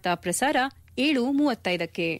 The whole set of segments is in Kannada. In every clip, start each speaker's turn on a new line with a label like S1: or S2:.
S1: ವಾರ್ತಾ ಪ್ರಸಾರ ಏಳು ಮೂವತ್ತೈದಕ್ಕೆ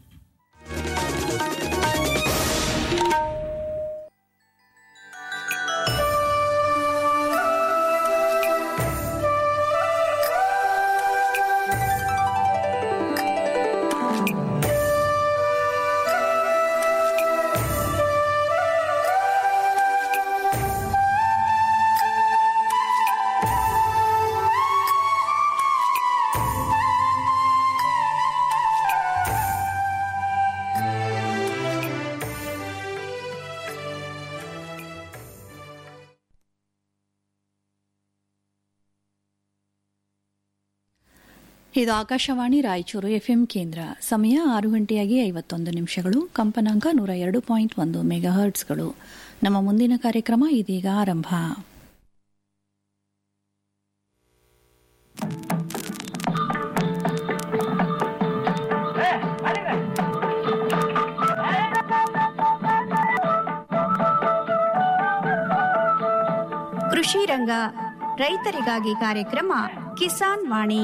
S2: ಇದು ಆಕಾಶವಾಣಿ ರಾಯಚೂರು ಎಫ್ಎಂ ಕೇಂದ್ರ ಸಮಯ ಆರು ಗಂಟೆಯಾಗಿ ಐವತ್ತೊಂದು ನಿಮಿಷಗಳು ಕಂಪನಾಂಕ ನೂರ ಎರಡು ಪಾಯಿಂಟ್ ಒಂದು ಮೆಗಾಹರ್ಟ್ಸ್ಗಳು ನಮ್ಮ ಮುಂದಿನ ಕಾರ್ಯಕ್ರಮ ಇದೀಗ ಆರಂಭ
S3: ಕೃಷಿ ರಂಗ ರೈತರಿಗಾಗಿ ಕಾರ್ಯಕ್ರಮ ಕಿಸಾನ್ ವಾಣಿ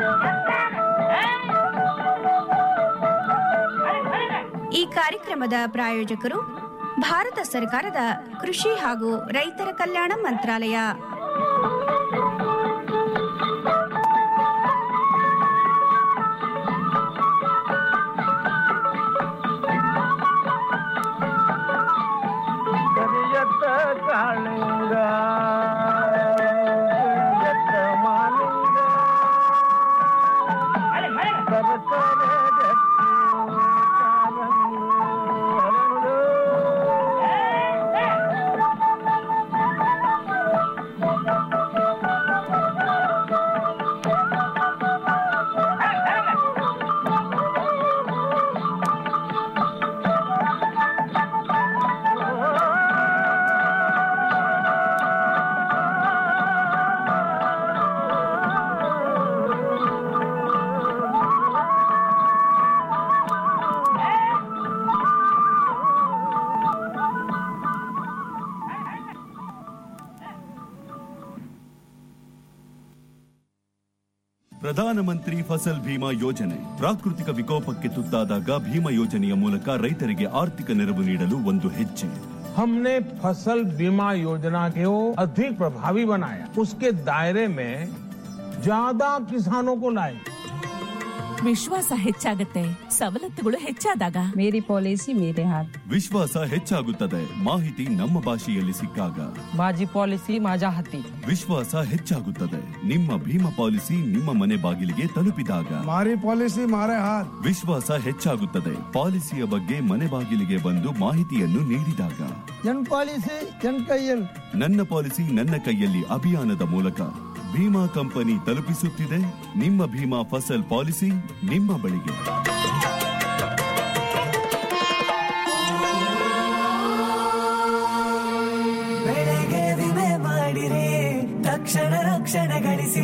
S3: ಈ ಕಾರ್ಯಕ್ರಮದ ಪ್ರಾಯೋಜಕರು ಭಾರತ ಸರ್ಕಾರದ ಕೃಷಿ ಹಾಗೂ ರೈತರ ಕಲ್ಯಾಣ ಮಂತ್ರಾಲಯ
S4: ಕರಿಯತ್ತ ಕಾಳಿಂಗ ಕರಿಯತ್ತ ಮಾಲಿಂಗ ಸರಸರ ಗಟ್ಟಿ ಕಾರಂಗಿ ಹರಳು.
S5: ಪ್ರಧಾನಮಂತ್ರಿ ಫಸಲ್ ಭೀಮಾ ಯೋಜನೆ ಪ್ರಾಕೃತಿಕ ವಿಕೋಪಕ್ಕೆ ತುತ್ತಾದಾಗ ಭೀಮಾ ಯೋಜನೆಯ ಮೂಲಕ ರೈತರಿಗೆ ಆರ್ಥಿಕ ನೆರವು ನೀಡಲು ಒಂದು ಹೆಜ್ಜೆ
S4: हमने फसल बीमा योजना को अधिक प्रभावी बनाया उसके दायरे में ज्यादा किसानों को लाए
S6: ವಿಶ್ವಾಸ ಹೆಚ್ಚಾಗತ್ತೆ ಸವಲತ್ತುಗಳು ಹೆಚ್ಚಾದಾಗ
S7: मेरी पॉलिसी मेरे हाथ
S5: ವಿಶ್ವಾಸ ಹೆಚ್ಚಾಗುತ್ತದೆ ಮಾಹಿತಿ ನಮ್ಮ ಭಾಷೆಯಲ್ಲಿ ಸಿಕ್ಕಾಗ
S7: माझी पॉलिसी माझ्या हाती
S5: ವಿಶ್ವಾಸ ಹೆಚ್ಚಾಗುತ್ತದೆ ನಿಮ್ಮ ಭೀಮಾ ಪಾಲಿಸಿ ನಿಮ್ಮ ಮನೆ ಬಾಗಿಲಿಗೆ ತಲುಪಿದಾಗ
S8: મારી પોલિસી મારે હાથ
S5: ವಿಶ್ವಾಸ ಹೆಚ್ಚಾಗುತ್ತದೆ ಪಾಲಿಸಿಯ ಬಗ್ಗೆ ಮನೆ ಬಾಗಿಲಿಗೆ ಬಂದು ಮಾಹಿತಿಯನ್ನು ನೀಡಿದಾಗ
S8: જન પોલિસી જન કૈયલ
S5: ನನ್ನ ಪಾಲಿಸಿ ನನ್ನ ಕೈಯಲ್ಲಿ ಅಭಿಯಾನದ ಮೂಲಕ ಭೀಮಾ ಕಂಪನಿ ತಲುಪಿಸುತ್ತಿದೆ ನಿಮ್ಮ ಭೀಮಾ ಫಸಲ್ ಪಾಲಿಸಿ ನಿಮ್ಮ ಬಳಿಗೆ
S9: ಬೆಳೆಗೆ ವಿಮೆ ಮಾಡಿರಿ ತಕ್ಷಣ ರಕ್ಷಣೆ ಗಳಿಸಿ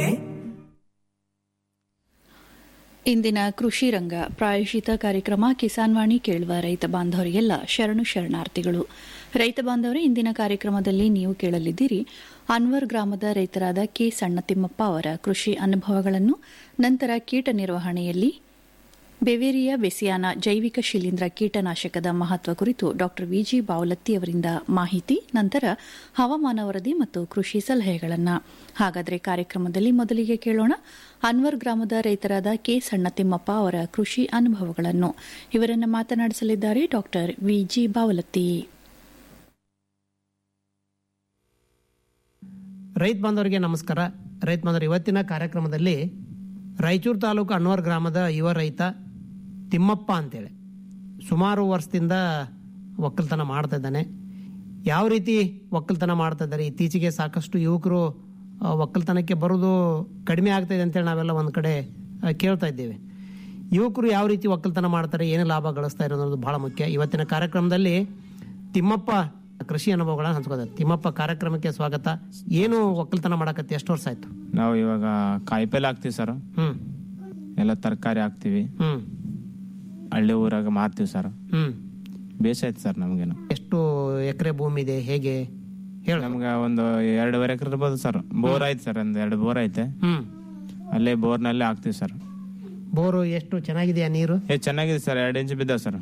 S2: ಇಂದಿನ ಕೃಷಿ ರಂಗ ಪ್ರಾಯೋಜಿತ ಕಾರ್ಯಕ್ರಮ ಕಿಸಾನ್ ವಾಣಿ ಕೇಳುವ ರೈತ ಬಾಂಧವರಿಗೆಲ್ಲ ಶರಣು ಶರಣಾರ್ಥಿಗಳು ರೈತ ಬಾಂಧವರೇ ಇಂದಿನ ಕಾರ್ಯಕ್ರಮದಲ್ಲಿ ನೀವು ಕೇಳಲಿದ್ದೀರಿ ಅನ್ವರ್ ಗ್ರಾಮದ ರೈತರಾದ ಕೆ ಸಣ್ಣತಿಮ್ಮಪ್ಪ ಅವರ ಕೃಷಿ ಅನುಭವಗಳನ್ನು ನಂತರ ಕೀಟ ನಿರ್ವಹಣೆಯಲ್ಲಿ ಬೆವೇರಿಯಾ ಬೆಸಿಯಾನ ಜೈವಿಕ ಶಿಲೀಂಧ್ರ ಕೀಟನಾಶಕದ ಮಹತ್ವ ಕುರಿತು ಡಾ ವಿಜಿ ಬಾವಲತ್ತಿ ಅವರಿಂದ ಮಾಹಿತಿ ನಂತರ ಹವಾಮಾನ ವರದಿ ಮತ್ತು ಕೃಷಿ ಸಲಹೆಗಳನ್ನು ಹಾಗಾದರೆ ಕಾರ್ಯಕ್ರಮದಲ್ಲಿ ಮೊದಲಿಗೆ ಕೇಳೋಣ ಅನ್ವರ್ ಗ್ರಾಮದ ರೈತರಾದ ಕೆ ಸಣ್ಣತಿಮ್ಮಪ್ಪ ಅವರ ಕೃಷಿ ಅನುಭವಗಳನ್ನು ಇವರನ್ನು ಮಾತನಾಡಿಸಲಿದ್ದಾರೆ ಡಾ ವಿಜಿ ಬಾವಲತ್ತಿ
S10: ರೈತ ಬಾಂಧವರಿಗೆ ನಮಸ್ಕಾರ ರೈತ ಬಾಂಧವರು ಇವತ್ತಿನ ಕಾರ್ಯಕ್ರಮದಲ್ಲಿ ರಾಯಚೂರು ತಾಲೂಕು ಅನ್ವರ್ ಗ್ರಾಮದ ಯುವ ರೈತ ತಿಮ್ಮಪ್ಪ ಅಂತೇಳಿ ಸುಮಾರು ವರ್ಷದಿಂದ ಒಕ್ಕಲ್ತನ ಮಾಡ್ತಾ ಇದ್ದಾನೆ ಯಾವ ರೀತಿ ಒಕ್ಕಲ್ತನ ಮಾಡ್ತಾ ಇದ್ದಾರೆ ಇತ್ತೀಚೆಗೆ ಸಾಕಷ್ಟು ಯುವಕರು ಆ, ಒಕ್ಕಲ್ತನಕ್ಕೆ ಬರೋದು ಕಡಿಮೆ ಆಗ್ತಾ ಇದೆ ಅಂತೇಳಿ ನಾವೆಲ್ಲ ಒಂದು ಕಡೆ ಆ, ಕೇಳ್ತಾ ಇದ್ದೇವೆ ಯುವಕರು ಯಾವ ರೀತಿ ಒಕ್ಕಲ್ತನ ಮಾಡ್ತಾರೆ ಏನು ಲಾಭ ಗಳಿಸ್ತಾ ಇರೋ ಅನ್ನೋದು ಬಹಳ ಮುಖ್ಯ ಇವತ್ತಿನ ಕಾರ್ಯಕ್ರಮದಲ್ಲಿ ತಿಮ್ಮಪ್ಪ ಕೃಷಿ ಅನುಭವಗಳನ್ನ ಹಂಚ್ಕೋತಾರೆ ತಿಮ್ಮಪ್ಪ ಕಾರ್ಯಕ್ರಮಕ್ಕೆ ಸ್ವಾಗತ ಏನು ಒಕ್ಕಲ್ತನ ಮಾಡಕತ್ತಿ ಎಷ್ಟು ವರ್ಷ ಆಯ್ತು
S11: ನಾವು ಇವಾಗ ಕಾಯಿಪಲ್ಲೆ ಹಾಕ್ತಿವಿ ಸರ್
S10: ಹ್ಮ್
S11: ಎಲ್ಲ ತರಕಾರಿ ಹಾಕ್ತಿವಿ
S10: ಹ್ಮ್
S11: ಹಳ್ಳಿ ಊರಾಗ ಮಾರ್ತೀವಿ ಸರ್
S10: ಹ್ಮ್
S11: ಬೇಸಾಯ್ತು ಸರ್ ನಮಗೇನು
S10: ಎಷ್ಟು ಎಕರೆ ಭೂಮಿ ಇದೆ ಹೇಗೆ ಹೇಳ
S11: ನಮ್ಗೆ ಒಂದು ಎರಡೂವರೆ ಎಕರೆ ಇರ್ಬೋದು ಸರ್ ಬೋರ್ ಐತೆ ಸರ್ ಒಂದು ಎರಡು ಬೋರ್ ಐತೆ
S10: ಹ್ಮ್
S11: ಅಲ್ಲೇ ಬೋರ್ನಲ್ಲೇ ಹಾಕ್ತಿವಿ ಸರ್
S10: ಬೋರು ಎಷ್ಟು ಚೆನ್ನಾಗಿದೆಯಾ ನೀರು
S11: ಏ ಚೆನ್ನಾಗಿದೆ ಸರ್ ಎರಡು ಇಂಚ್ ಬಿದ್ದಾವ ಸರ್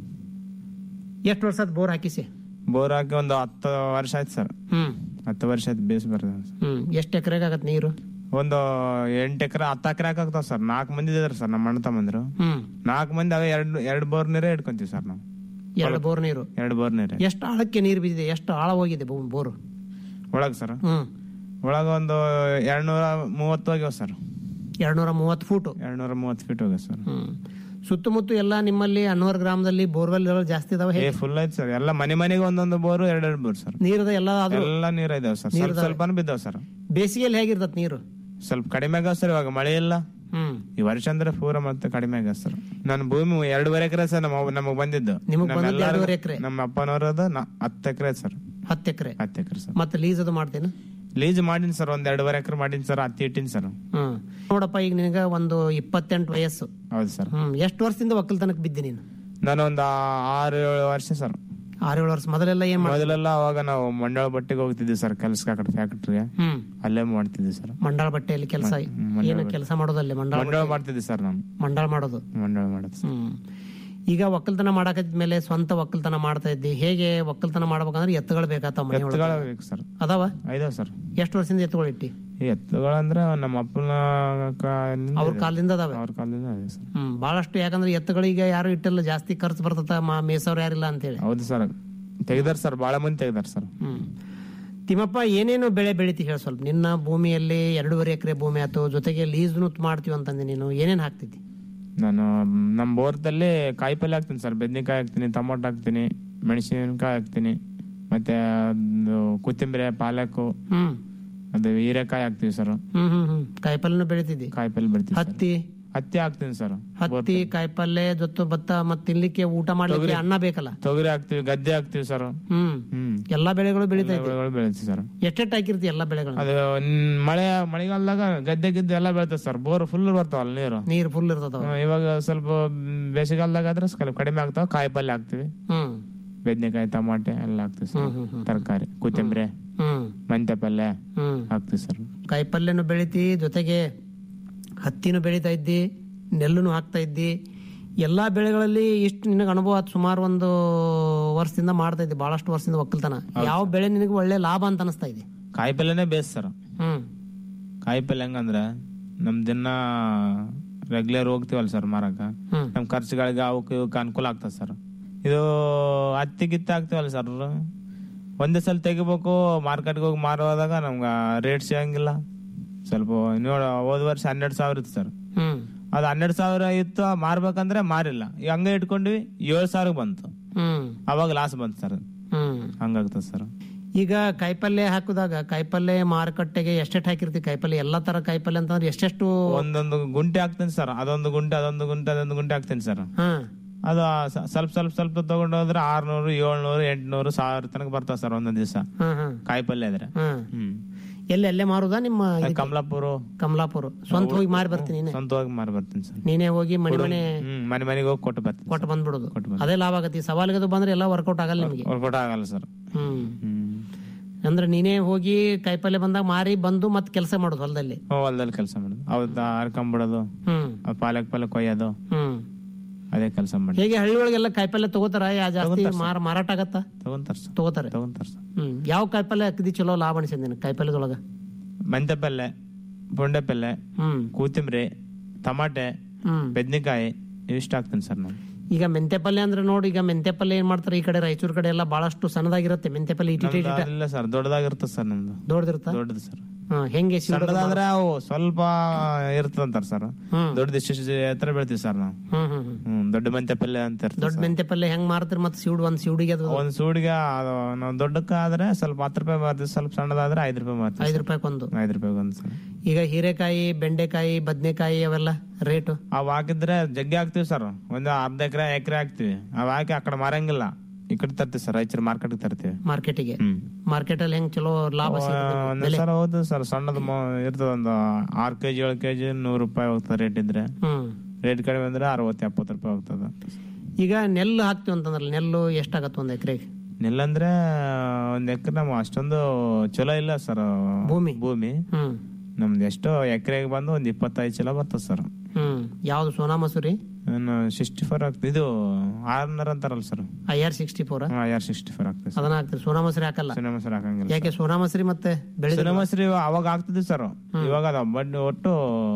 S10: ಎಷ್ಟು ವರ್ಷ ಆತ್ ಬೋರ್ ಹಾಕಿಸಿ
S11: ಬೋರ್ ಹಾಕಿ ಒಂದು ಹತ್ತು ವರ್ಷ ಆಯ್ತು ಸರ್
S10: ಹ್ಮ್
S11: ಹತ್ತು ವರ್ಷ ಆಯ್ತು ಬೇಸ್ ಬರ್ತದೆ
S10: ಹ್ಮ್ ಎಷ್ಟು ಎಕರೆಗೆ ಆಗತ್ ನೀರು
S11: ಒಂದು ಎಂಟು ಎಕರೆ ಹತ್ತು ಎಕರೆ ಹಾಕಾಗ್ತಾವ ಸರ್ ನಾಲ್ಕು ಮಂದಿ ಇದಾರೆ ಸರ್ ನಮ್ಮ ಅಣ್ಣ ತಮ್ಮಂದ್ರು
S10: ಹ್ಮ್
S11: ನಾಲ್ಕು ಮಂದಿ ಅವೇ ಎರಡು ಎರಡು ಬೋರ್ ನೀರೇ ಇಟ್ಕೊಂತೀವಿ ಸರ್ ನಾವು
S10: ಎರಡು ಬೋರ್ ನೀರು
S11: ಎರಡು ಬೋರ್ ನೀರೇ
S10: ಎಷ್ಟು ಆಳಕ್ಕೆ ನೀರು ಬಿದ್ದಿದೆ ಎಷ್ಟು ಆಳ ಹೋಗಿದೆ ಬೋ- ಬೋರು
S11: ಒಳಗೆ ಸರ್
S10: ಹ್ಮ್
S11: ಒಳಗೆ ಒಂದು ಎರಡ್ನೂರ ಮೂವತ್ತು ಹೋಗ್ಯಾವ ಸರ್
S10: ಎರಡ್ನೂರ ಮೂವತ್ತು ಫೂಟು
S11: ಎರಡ್ನೂರ ಮೂವತ್ತು ಫೀಟ್ ಹೋಗ್ಯಾವ ಸರ್
S10: ಹ್ಮ್ ಸುತ್ತಮುತ್ತ ಎಲ್ಲ ನಿಮ್ಮಲ್ಲಿ ಅನ್ವರ್ ಗ್ರಾಮದಲ್ಲಿ ಬೋರ್ವೆಲ್ ಎಲ್ಲ ಜಾಸ್ತಿ ಇದಾವೆ
S11: ಏ ಫುಲ್ ಐತೆ ಸರ್ ಎಲ್ಲ ಮನೆ ಮನೆಗೆ ಒಂದೊಂದು ಬೋರು ಎರಡೆರಡು ಬೋರ್ ಸರ್
S10: ನೀರದ ಎಲ್ಲ ಅದು
S11: ಎಲ್ಲ ನೀರ್ ಇದಾವೆ ಸರ್
S10: ನೀರ್
S11: ಸ್ವಲ್ಪ
S10: ಇದಾವೆ.
S11: ಸ್ವಲ್ಪನೂ ಬಿದ್ದಾವ ಸರ್
S10: ಬೇಸಿಗೆಯಲ್ಲಿ ಹೇಗಿರ್ತತ್ ನೀರು
S11: ಸ್ವಲ್ಪ ಕಡಿಮೆ ಆಗ್ಯಾವ ಸರ್ ಇವಾಗ ಮಳೆ ಇಲ್ಲ
S10: ಹ್ಮ್
S11: ಈ ವರ್ಷ ಅಂದ್ರೆ ಪೂರ ಮತ್ತೆ ಕಡಿಮೆ ಆಗ್ಯಾವ ಸರ್ ನನ್ನ ಭೂಮಿ ಎರಡೂವರೆ ಎಕರೆ ಸರ್ ನಮ್ಮ ನಮಗ್ ಬಂದಿದ್ದು
S10: ನಿಮಗ್ ಬಂದಿದ್ದು
S11: ನಮ್ಮೆಲ್ಲರಿಗೂ-
S10: ಎರಡೂವರೆ ಎಕ್ರೆ?
S11: ನಮ್ಮ ಅಪ್ಪನವರದ ಹತ್ತು ಎಕರೆ ಸರ್
S10: ಹತ್ತು ಎಕರೆ
S11: ಹತ್ತು ಎಕರೆ ಸರ್
S10: ಮತ್ತೆ ಲೀಸ್ ಅದು ಮಾಡ್ತೇನೆ
S11: ಲೀಸ್ ಮಾಡಿನಿ ಸರ್ ಒಂದ್ ಎರಡೂವರೆ ಎಕರೆ ಮಾಡಿನಿ ಸರ್ ಹತ್ತಿ ಇಟ್ಟಿನಿ ಸರ್
S10: ಹ್ಮ್ ನೋಡಪ್ಪ ಈಗ ನಿನಗ ಒಂದು ಇಪ್ಪತ್ತೆಂಟು ವಯಸ್ಸು
S11: ಹೌದು ಸರ್
S10: ಹ್ಮ್ ಎಷ್ಟು ವರ್ಷದಿಂದ ಒಕ್ಕಲ್ತನಕ್ಕೆ ಬಿದ್ದಿ ನೀನು
S11: ನಾನು ಒಂದು ಆರು ಏಳು ವರ್ಷ ಸರ್
S10: ಆರು ಏಳು ವರ್ಷ ಮೊದಲೆಲ್ಲ ಏನ್ ಮಾಡಿ
S11: ಮೊದಲೆಲ್ಲ ಅವಾಗ ನಾವು ಮಂಡಳ ಬಟ್ಟೆಗೆ ಹೋಗ್ತಿದ್ವಿ ಸರ್ ಕೆಲ್ಸಕ್ಕೆ ಆ ಕಡೆ ಫ್ಯಾಕ್ಟ್ರಿಗೆ
S10: ಹ್ಮ್
S11: ಅಲ್ಲೇ ಮಾಡ್ತಿದ್ವಿ ಸರ್
S10: ಮಂಡಳ ಬಟ್ಟೆಯಲ್ಲಿ ಕೆಲಸ
S11: ಮಂಡಳ
S10: ಏನು
S11: ಬಟ್ಟೆ.
S10: ಕೆಲಸ ಮಾಡೋದಲ್ಲಿ ಮಂಡಳ
S11: ಮಂಡಳ
S10: ಬಟ್ಟೆ-
S11: ಮಾಡ್ತಿದ್ವಿ ಸರ್ ನಾನು
S10: ಮಂಡಳ ಮಾಡೋದು
S11: ಮಂಡಳ ಮಾಡೋದು ಸರ್
S10: ಹ್ಮ್ ಈಗ ಒಕ್ಕಲ್ತನ ಮಾಡಾಕದ್ಮೇಲೆ ಸ್ವಂತ ಒಕ್ಕಲ್ತನ ಮಾಡ್ತಾ ಇದ್ದಿ ಹೇಗೆ ಒಕ್ಕಲ್ತನ ಮಾಡ್ಬೇಕಂದ್ರೆ ಎತ್ತುಗಳು ಬೇಕಾತಾವ ಮನೆ
S11: ಎತ್ತುಗಳ ಬೇಕು ಸರ್
S10: ಅದಾವ
S11: ಐದಾವ್ ಸರ್
S10: ಎಷ್ಟು ವರ್ಷದಿಂದ ಎತ್ತುಗಳು ಇಟ್ಟಿ
S11: ಈ ಎತ್ತುಗಳಂದ್ರೆ ನಮ್ಮ ಅಪ್ಪನ
S10: ಅವ್ರ ಕಾಲದಿಂದ ಅದಾವೆ
S11: ಅವ್ರ ಕಾಲದಿಂದ ಇದೆ ಸರ್
S10: ಹ್ಮ್ ಬಹಳಷ್ಟು ಯಾಕಂದ್ರೆ ಎತ್ತುಗಳಿಗೆ ಯಾರು ಇಟ್ಟಿಲ್ಲ ಜಾಸ್ತಿ ಖರ್ಚು ಬರ್ತದ ಮಾ- ಮೇಸವ್ರು ಯಾರಿಲ್ಲ ಅಂತೇಳಿ
S11: ಹೌದು ಸರ್ ತೆಗ್ದಾರ ಸರ್ ಬಾಳ ಮಂದಿ ತೆಗ್ದಾರ ಸರ್
S10: ಹ್ಮ್ ತಿಮ್ಮಪ್ಪ ಏನೇನು ಬೆಳೆ ಬೆಳಿತಿ ಹೇಳ ಸ್ವಲ್ಪ ನಿನ್ನ ಭೂಮಿಯಲ್ಲಿ ಎರಡೂವರೆ ಎಕರೆ ಭೂಮಿ ಆಯ್ತು ಜೊತೆಗೆ ಲೀಸ್ನು ಮಾಡ್ತೀವಿ ಅಂತಂದೆ ನೀನು ಏನೇನ್ ಹಾಕ್ತಿದ್ದಿ
S11: ನಾನು ನಮ್ಮ ಬೋರ್ದಲ್ಲಿ ಕಾಯಿ ಪಲ್ಯ ಹಾಕ್ತೀನಿ ಸರ್ ಬೆಂಡೆಕಾಯಿ ಹಾಕ್ತೀನಿ ಟೊಮೊಟೊ ಹಾಕ್ತೀನಿ ಮೆಣಸಿನಕಾಯಿ ಹಾಕ್ತೀನಿ ಮತ್ತೆ ಒಂದು ಕೊತ್ತಂಬರಿ ಪಾಲಕು
S10: ಹ್ಮ್
S11: ಅದು ಹೀರೆಕಾಯಿ ಹಾಕ್ತಿವಿ ಸರ್
S10: ಹ್ಮ್ ಹ್ಮ್ ಹ್ಮ್ ಕಾಯಿಪಲ್ಯನು ಬೆಳಿತಿದ್ದಿ
S11: ಕಾಯಿಪಲ್ಲೆ ಬೆಳಿತೀವಿ ಸರ್.
S10: ಹತ್ತಿ
S11: ಹತ್ತಿ ಹಾಕ್ತೀನಿ ಸರ್
S10: ಹತ್ತಿ ಕಾಯಿಪಲ್ಲೆ ಜೊತೆ ಭತ್ತ ಮತ್ ತಿನ್ಲಿಕ್ಕೆ ಊಟ ಮಾಡ್ಲಿಕ್ಕೆ
S11: ತೊಗರಿ.
S10: ಅನ್ನ ಬೇಕಲ್ಲ
S11: ತೊಗರಿ ಹಾಕ್ತಿವಿ ಗದ್ದೆ ಹಾಕ್ತಿವಿ ಸರ್
S10: ಹ್ಮ್
S11: ಹ್ಮ್
S10: ಎಲ್ಲಾ ಬೆಳೆಗಳು ಬೆಳಿತಾ ಇದ್ದೆ
S11: ಬೆಳೆಗಳು ಬೆಳಿತೀವಿ ಸರ್
S10: ಎಷ್ಟೆಷ್ಟು ಹಾಕಿರ್ತಿ ಎಲ್ಲಾ ಬೆಳೆಗಳು
S11: ಅದು ನ್- ಮಳೆ ಮಳೆಗಾಲದಾಗ ಗದ್ದೆ ಗಿದ್ದೆ ಎಲ್ಲ ಬೆಳಿತದೆ ಸರ್ ಬೋರ್ ಫುಲ್ ಬರ್ತಾವಲ್ಲ ನೀರು
S10: ನೀರ್ ಫುಲ್ ಇರ್ತದ
S11: ಹ್ಮ್, ಇವಾಗ ಸ್ವಲ್ಪ ಬೇಸಿಗೆಗಾಲದಾಗ ಆದ್ರೆ ಸ್ವಲ್ಪ ಕಡಿಮೆ ಆಗ್ತಾವ ಕಾಯಿ ಪಲ್ಯ ಹಾಕ್ತಿವಿ
S10: ಹ್ಮ್
S11: ಬೆಂಡೆಕಾಯಿ ಟಮಾಟೆ ಎಲ್ಲ ಹಾಕ್ತಿವಿ ಸರ್
S10: ಹ್ಮ್, ಹ್ಮ್, ಹ್ಮ್.
S11: ತರಕಾರಿ ಕೊತ್ತಂಬರಿ
S10: ಹ್ಮ್
S11: ಮೆಂತ್ಯ ಪಲ್ಯ
S10: ಹ್ಮ್
S11: ಹಾಕ್ತಿವಿ ಸರ್
S10: ಕಾಯಿಪಲ್ಯನು ಬೆಳಿತಿ ಜೊತೆಗೆ ಹತ್ತಿನೂ ಬೆಳಿತಾ ಇದ್ದಿ ನೆಲ್ಲುನು ಹಾಕ್ತಾ ಇದ್ದಿ ಎಲ್ಲಾ ಬೆಳೆಗಳಲ್ಲಿ ಇಷ್ಟು ನಿನಗೆ ಅನುಭವ ಆತ್ ಸುಮಾರು ಒಂದು ವರ್ಷದಿಂದ ಮಾಡ್ತಾ ಇದ್ದಿ ಬಹಳಷ್ಟು ವರ್ಷದಿಂದ ಒಕ್ಕಲ್ತನ ಯಾವ ಬೆಳೆ ನಿನಗೆ ಒಳ್ಳೆ ಲಾಭ ಅಂತ ಅನಿಸ್ತಾ ಇದೆ
S11: ಕಾಯಿ ಪಲ್ಯನೇ ಬೇಸ್ ಸರ್
S10: ಹ್ಮ್
S11: ಕಾಯಿ ಪಲ್ಯ ಹೆಂಗಂದ್ರೆ ನಮ್ ದಿನ ರೆಗ್ಯುಲರ್ ಹೋಗ್ತೀವಲ್ಲ ಸರ್ ಮಾರಕ
S10: ಹ್ಮ್.
S11: ನಮ್ ಖರ್ಚುಗಳಿಗೆ ಅವಕ್ಕೆ ಇವಕ್ಕೆ ಅನುಕೂಲ ಆಗ್ತದೆ ಸರ್ ಇದು ಹತ್ತಿ ಗಿತ್ತಿ ಹಾಕ್ತಿವಲ್ಲ ಸರ್ ಒಂದೇ ಸಲ ತೆಗಿಬೇಕು ಮಾರ್ಕೆಟ್ಗೆ ಹೋಗಿ ಮಾರುವಾಗ ನಮ್ಗೆ ರೇಟ್ ಸಿಗಂಗಿಲ್ಲ ಸ್ವಲ್ಪ ನೋಡ ಹೋದ ವರ್ಷ ಹನ್ನೆರಡು ಸಾವಿರ ಇತ್ತು ಸರ್
S10: ಹ್ಮ್
S11: ಅದು ಹನ್ನೆರಡು ಸಾವಿರ ಇತ್ತು ಮಾರ್ಬೇಕಂದ್ರೆ ಮಾರಿಲ್ಲ ಈಗ ಹಂಗೆ ಇಟ್ಕೊಂಡ್ವಿ ಏಳು ಸಾವಿರ ಬಂತು
S10: ಹ್ಮ್
S11: ಅವಾಗ ಲಾಸ್ ಬಂತು ಸರ್
S10: ಹ್ಮ್
S11: ಹಂಗಾಗ್ತದೆ ಸರ್
S10: ಈಗ ಕಾಯಿಪಲ್ಯ ಹಾಕಿದಾಗ ಕಾಯಿಪಲ್ಯ ಮಾರುಕಟ್ಟೆಗೆ ಎಷ್ಟೆಷ್ಟು ಹಾಕಿರ್ತಿ ಕಾಯಿಪಲ್ಯ ಎಲ್ಲಾ ತರ ಕಾಯಿಪಲ್ಯ ಅಂತಂದ್ರೆ ಎಷ್ಟೆಷ್ಟು
S11: ಒಂದೊಂದು ಗುಂಟೆ ಹಾಕ್ತೀನಿ ಸರ್ ಅದೊಂದು ಗುಂಟೆ ಅದೊಂದು ಗುಂಟೆ ಅದೊಂದು ಗುಂಟೆ ಹಾಕ್ತೀನಿ ಸರ್
S10: ಹಾ
S11: ಅದು ಸ- ಸ್ವಲ್ಪ ಸ್ವಲ್ಪ ಸ್ವಲ್ಪ ತಗೊಂಡು ಹೋದ್ರೆ ಆರ್ನೂರು ಏಳ್ನೂರು ಎಂಟ್ನೂರು ಸಾವಿರ ತನಕ ಬರ್ತಾವ ಸರ್ ಒಂದೊಂದ್ ದಿವಸ
S10: ಹಾ ಹಾ
S11: ಕಾಯಿ ಪಲ್ಯ ಇದ್ರೆ
S10: ಹಾ
S11: ಹ್ಮ್
S10: ಎಲ್ಲಿ ಅಲ್ಲೇ ಮಾರುದಾ ನಿಮ್ಮ ಇದಕ್ಕೆ?
S11: ಕಮಲಾಪುರ
S10: ಕಮಲಾಪುರ ಸ್ವಂತ ಹೋಗಿ ಮಾರಿ ಬರ್ತೀನಿ ನೀನೆ
S11: ಸ್ವಂತವಾಗಿ ಮಾರಿ ಬರ್ತೀನಿ ಸರ್
S10: ನೀನೇ ಹೋಗಿ ಮನೆ ಮನೆ
S11: ಹ್ಮ್ ಮನೆ ಮನೆಗೆ ಹೋಗಿ ಕೊಟ್ಟು ಬರ್ತೀನಿ
S10: ಕೊಟ್ಟು ಬಂದ್ಬಿಡೋದು
S11: ಕೊಟ್ಟು ಬಂದು
S10: ಅದೇ ಲಾಭ ಆಗತಿ ಸವಾಲಿಗೆ ಅದು ಬಂದ್ರೆ ಎಲ್ಲ ವರ್ಕೌಟ್ ಆಗಲ್ಲ ನಿಮಗೆ
S11: ವರ್ಕೌಟ್ ಆಗಲ್ಲ ಸರ್
S10: ಹ್ಮ್
S11: ಹ್ಮ್
S10: ಅಂದ್ರೆ ನೀನೇ ಹೋಗಿ ಕಾಯಿಪಲ್ಯ ಬಂದಾಗ ಮಾರಿ ಬಂದು ಮತ್ತೆ ಕೆಲಸ ಮಾಡೋದು ಹೊಲದಲ್ಲಿ
S11: ಹೊಲದಲ್ಲಿ ಕೆಲಸ ಮಾಡೋದು ಅವತ್ತು ಹರ್ಕೊಂಬಿಡೋದು
S10: ಹ್ಮ್
S11: ಆ ಪಾಲಕ್ ಪಾಲಕ್ ಕೊಯ್ಯೋದು
S10: ಹ್ಮ್
S11: ಅದೇ ಕೆಲಸ ಮಾಡಿ
S10: ಹೇಗೆ ಹಳ್ಳಿ ಒಳಗೆಲ್ಲ ಕಾಯಿಪಲ್ಯ ತಗೋತಾರ ಯಾ ಜಾಸ್ತಿ ಮಾರ ಮಾರಾಟ ಆಗತ್ತ
S11: ತಗೊಂತಾರ ಸರ್
S10: ತಗೋತಾರೆ
S11: ತಗೊಂತಾರ ಸರ್
S10: ಹ್ಮ್ ಯಾವ ಕಾಯಿಪಲ್ಯ ಹಾಕಿದಿ ಚಲೋ ಲಾಭ ಅನಿಸಿದ್ ನಿನ್ ಕಾಯಿಪಲ್ಯದೊಳಗ
S11: ಮೆಂತ್ಯ ಪಲ್ಯ ಬೊಂಡೆ ಪಲ್ಯ
S10: ಹ್ಮ್
S11: ಕೊತ್ತಂಬರಿ ಟಮಾಟೆ
S10: ಹ್ಮ್
S11: ಬದ್ನಿಕಾಯಿ ಇವಿಷ್ಟು ಹಾಕ್ತೀನಿ ಸರ್ ನಾನು
S10: ಈಗ ಮೆಂತೆ ಪಲ್ಯ ಅಂದ್ರೆ ನೋಡಿ ಈಗ ಮೆಂತೆ ಪಲ್ಯ ಏನ್ ಮಾಡ್ತಾರೆ ಈ ಕಡೆ ರಾಯಚೂರ್ ಕಡೆ ಎಲ್ಲ ಬಹಳಷ್ಟು ಸಣ್ಣದಾಗಿರುತ್ತೆ ಮೆಂತೆ ಪಲ್ಯ ಇಟಿ ಇಟಿ
S11: ನಮ್ದು ಇಲ್ಲ ಸರ್ ದೊಡ್ಡದಾಗಿರ್ತದೆ ಸರ್ ನಮ್ದು
S10: ದೊಡ್ಡದಿರುತ್ತ
S11: ದೊಡ್ಡದು ಸರ್
S10: ಹೆಂಗೆ ಸೀಡೋದು
S11: ಸಣ್ಣದಾದ್ರೆ ಅವು ಸ್ವಲ್ಪ ಇರ್ತದಂತಾರ ಸರ್
S10: ಹ್ಮ್.
S11: ದೊಡ್ಡದು ಇಷ್ಟು ಎತ್ತರ ಬೆಳಿತೀವಿ ಸರ್ ನಾವು
S10: ಹ್ಮ್ ಹ್ಮ್ ಹ್ಮ್
S11: ಹ್ಮ್ ದೊಡ್ಡ ಮೆಂತ್ಯ ಪಲ್ಯ ಅಂತ ಇರ್ತದೆ
S10: ದೊಡ್ಡ ಮೆಂತೆ ಪಲ್ಯ ಹೆಂಗ್ ಮಾರ್ತೀರಿ ಮತ್ತೆ ಸೀಡ್ ಒಂದ್ ಸೀಡಿಗೆ ಅದು
S11: ಒಂದ್ ಸೂಡಿಗೆ ಅದು ನಾವು ದೊಡ್ಡಕ್ಕ ಆದ್ರೆ ಸ್ವಲ್ಪ ಹತ್ತು ರೂಪಾಯಿ ಮಾರ್ತೀವಿ ಸ್ವಲ್ಪ ಸಣ್ಣದಾದ್ರೆ ಐದು ರೂಪಾಯಿ ಮಾರ್ತೀವಿ
S10: ಐದು ರೂಪಾಯಿ ಒಂದು
S11: ಐದು ರೂಪಾಯಿ ಒಂದು ಸರ್
S10: ಈಗ ಹೀರೆಕಾಯಿ ಬೆಂಡೆಕಾಯಿ ಬದನೆಕಾಯಿ ಅವೆಲ್ಲ ರೇಟು
S11: ಅವ್ ಹಾಕಿದ್ರೆ ಜಗ್ಗಿ ಹಾಕ್ತಿವಿ ಸರ್ ಒಂದು ಅರ್ಧ ಎಕರೆ ಎಕರೆ ಹಾಕ್ತಿವಿ ಅವ್ ಹಾಕಿ ಆ ಕಡೆ ಮಾರಂಗಿಲ್ಲ ಈ ಕಡೆ ತರ್ತೀವಿ ಸರ್ ರೈತರ ಮಾರ್ಕೆಟ್ ತರ್ತೀವಿ
S10: ಮಾರ್ಕೆಟಿಗೆ
S11: ಹ್ಮ್
S10: ಮಾರ್ಕೆಟ್ ಅಲ್ಲಿ ಹೆಂಗ್ ಚಲೋ ಲಾಭ ಸಿಗುತ್ತೆ ನಿಮ್ಗೆ?
S11: ಒಂದ್
S10: ಬೆಲೆ?
S11: ಸಲ ಹೌದು ಸರ್ ಸಣ್ಣದು ಇರ್ತದ ಒಂದು ಆರ್ ಕೆಜಿ ಏಳು ಕೆಜಿ ನೂರು ರೂಪಾಯಿ ಹೋಗ್ತದೆ ರೇಟ್ ಇದ್ರೆ
S10: ಹ್ಮ್
S11: ರೇಟ್ ಕಡಿಮೆ ಅಂದ್ರೆ ಅರವತ್ತು ಎಪ್ಪತ್ತು ರೂಪಾಯಿ ಹೋಗ್ತದ
S10: ಈಗ ನೆಲ್ಲು ಹಾಕ್ತಿವಿ ಅಂತಂದ್ರಲ್ಲ ನೆಲ್ಲು ಎಷ್ಟಾಗತ್ತೆ ಒಂದ್ ಎಕರೆಗೆ
S11: ನೆಲ್ಲಂದ್ರೆ ಒಂದ್ ಎಕರೆ ನಾವು ಅಷ್ಟೊಂದು ಚಲೋ ಇಲ್ಲ ಸರ್
S10: ಭೂಮಿ?
S11: ಭೂಮಿ
S10: ಹ್ಮ್
S11: ನಮ್ದು ಎಷ್ಟೋ ಎಕರೆಗೆ ಬಂದು ಒಂದ್ ಇಪ್ಪತ್ತೈದು ಚೀಲ ಬರ್ತದೆ ಸರ್
S10: ಹ್ಮ್ ಯಾವ್ದು ಸೋನಾ ಮಸೂರಿ
S11: ನಾನು ಸಿಕ್ಸ್ಟಿ ಫೋರ್ ಆಗ್ತದೆ ಇದು ಆರ್ನರ್ ಅಂತಾರಲ್ಲ sir
S10: I R sixty four
S11: R sixty four ಆಗ್ತದೆ ಸರ್
S10: ಅದನ್ನ ಹಾಕ್ತೀರಿ ಸೋನಾ ಮಸೂರಿ ಹಾಕಲ್ಲ
S11: ಸೋನಾ ಮಸೂರಿ ಹಾಕಂಗಿಲ್ಲ
S10: ಯಾಕೆ ಸೋನಾ ಮಸೂರಿ ಮತ್ತೆ ಬೆಳೆ
S11: ಸೋನಾ ಮಸೂರಿ ಅವಾಗ ಆಗ್ತದೆ ಸರ್ ಇವಾಗ ಅದ ಬಟ್ ಒಟ್ಟು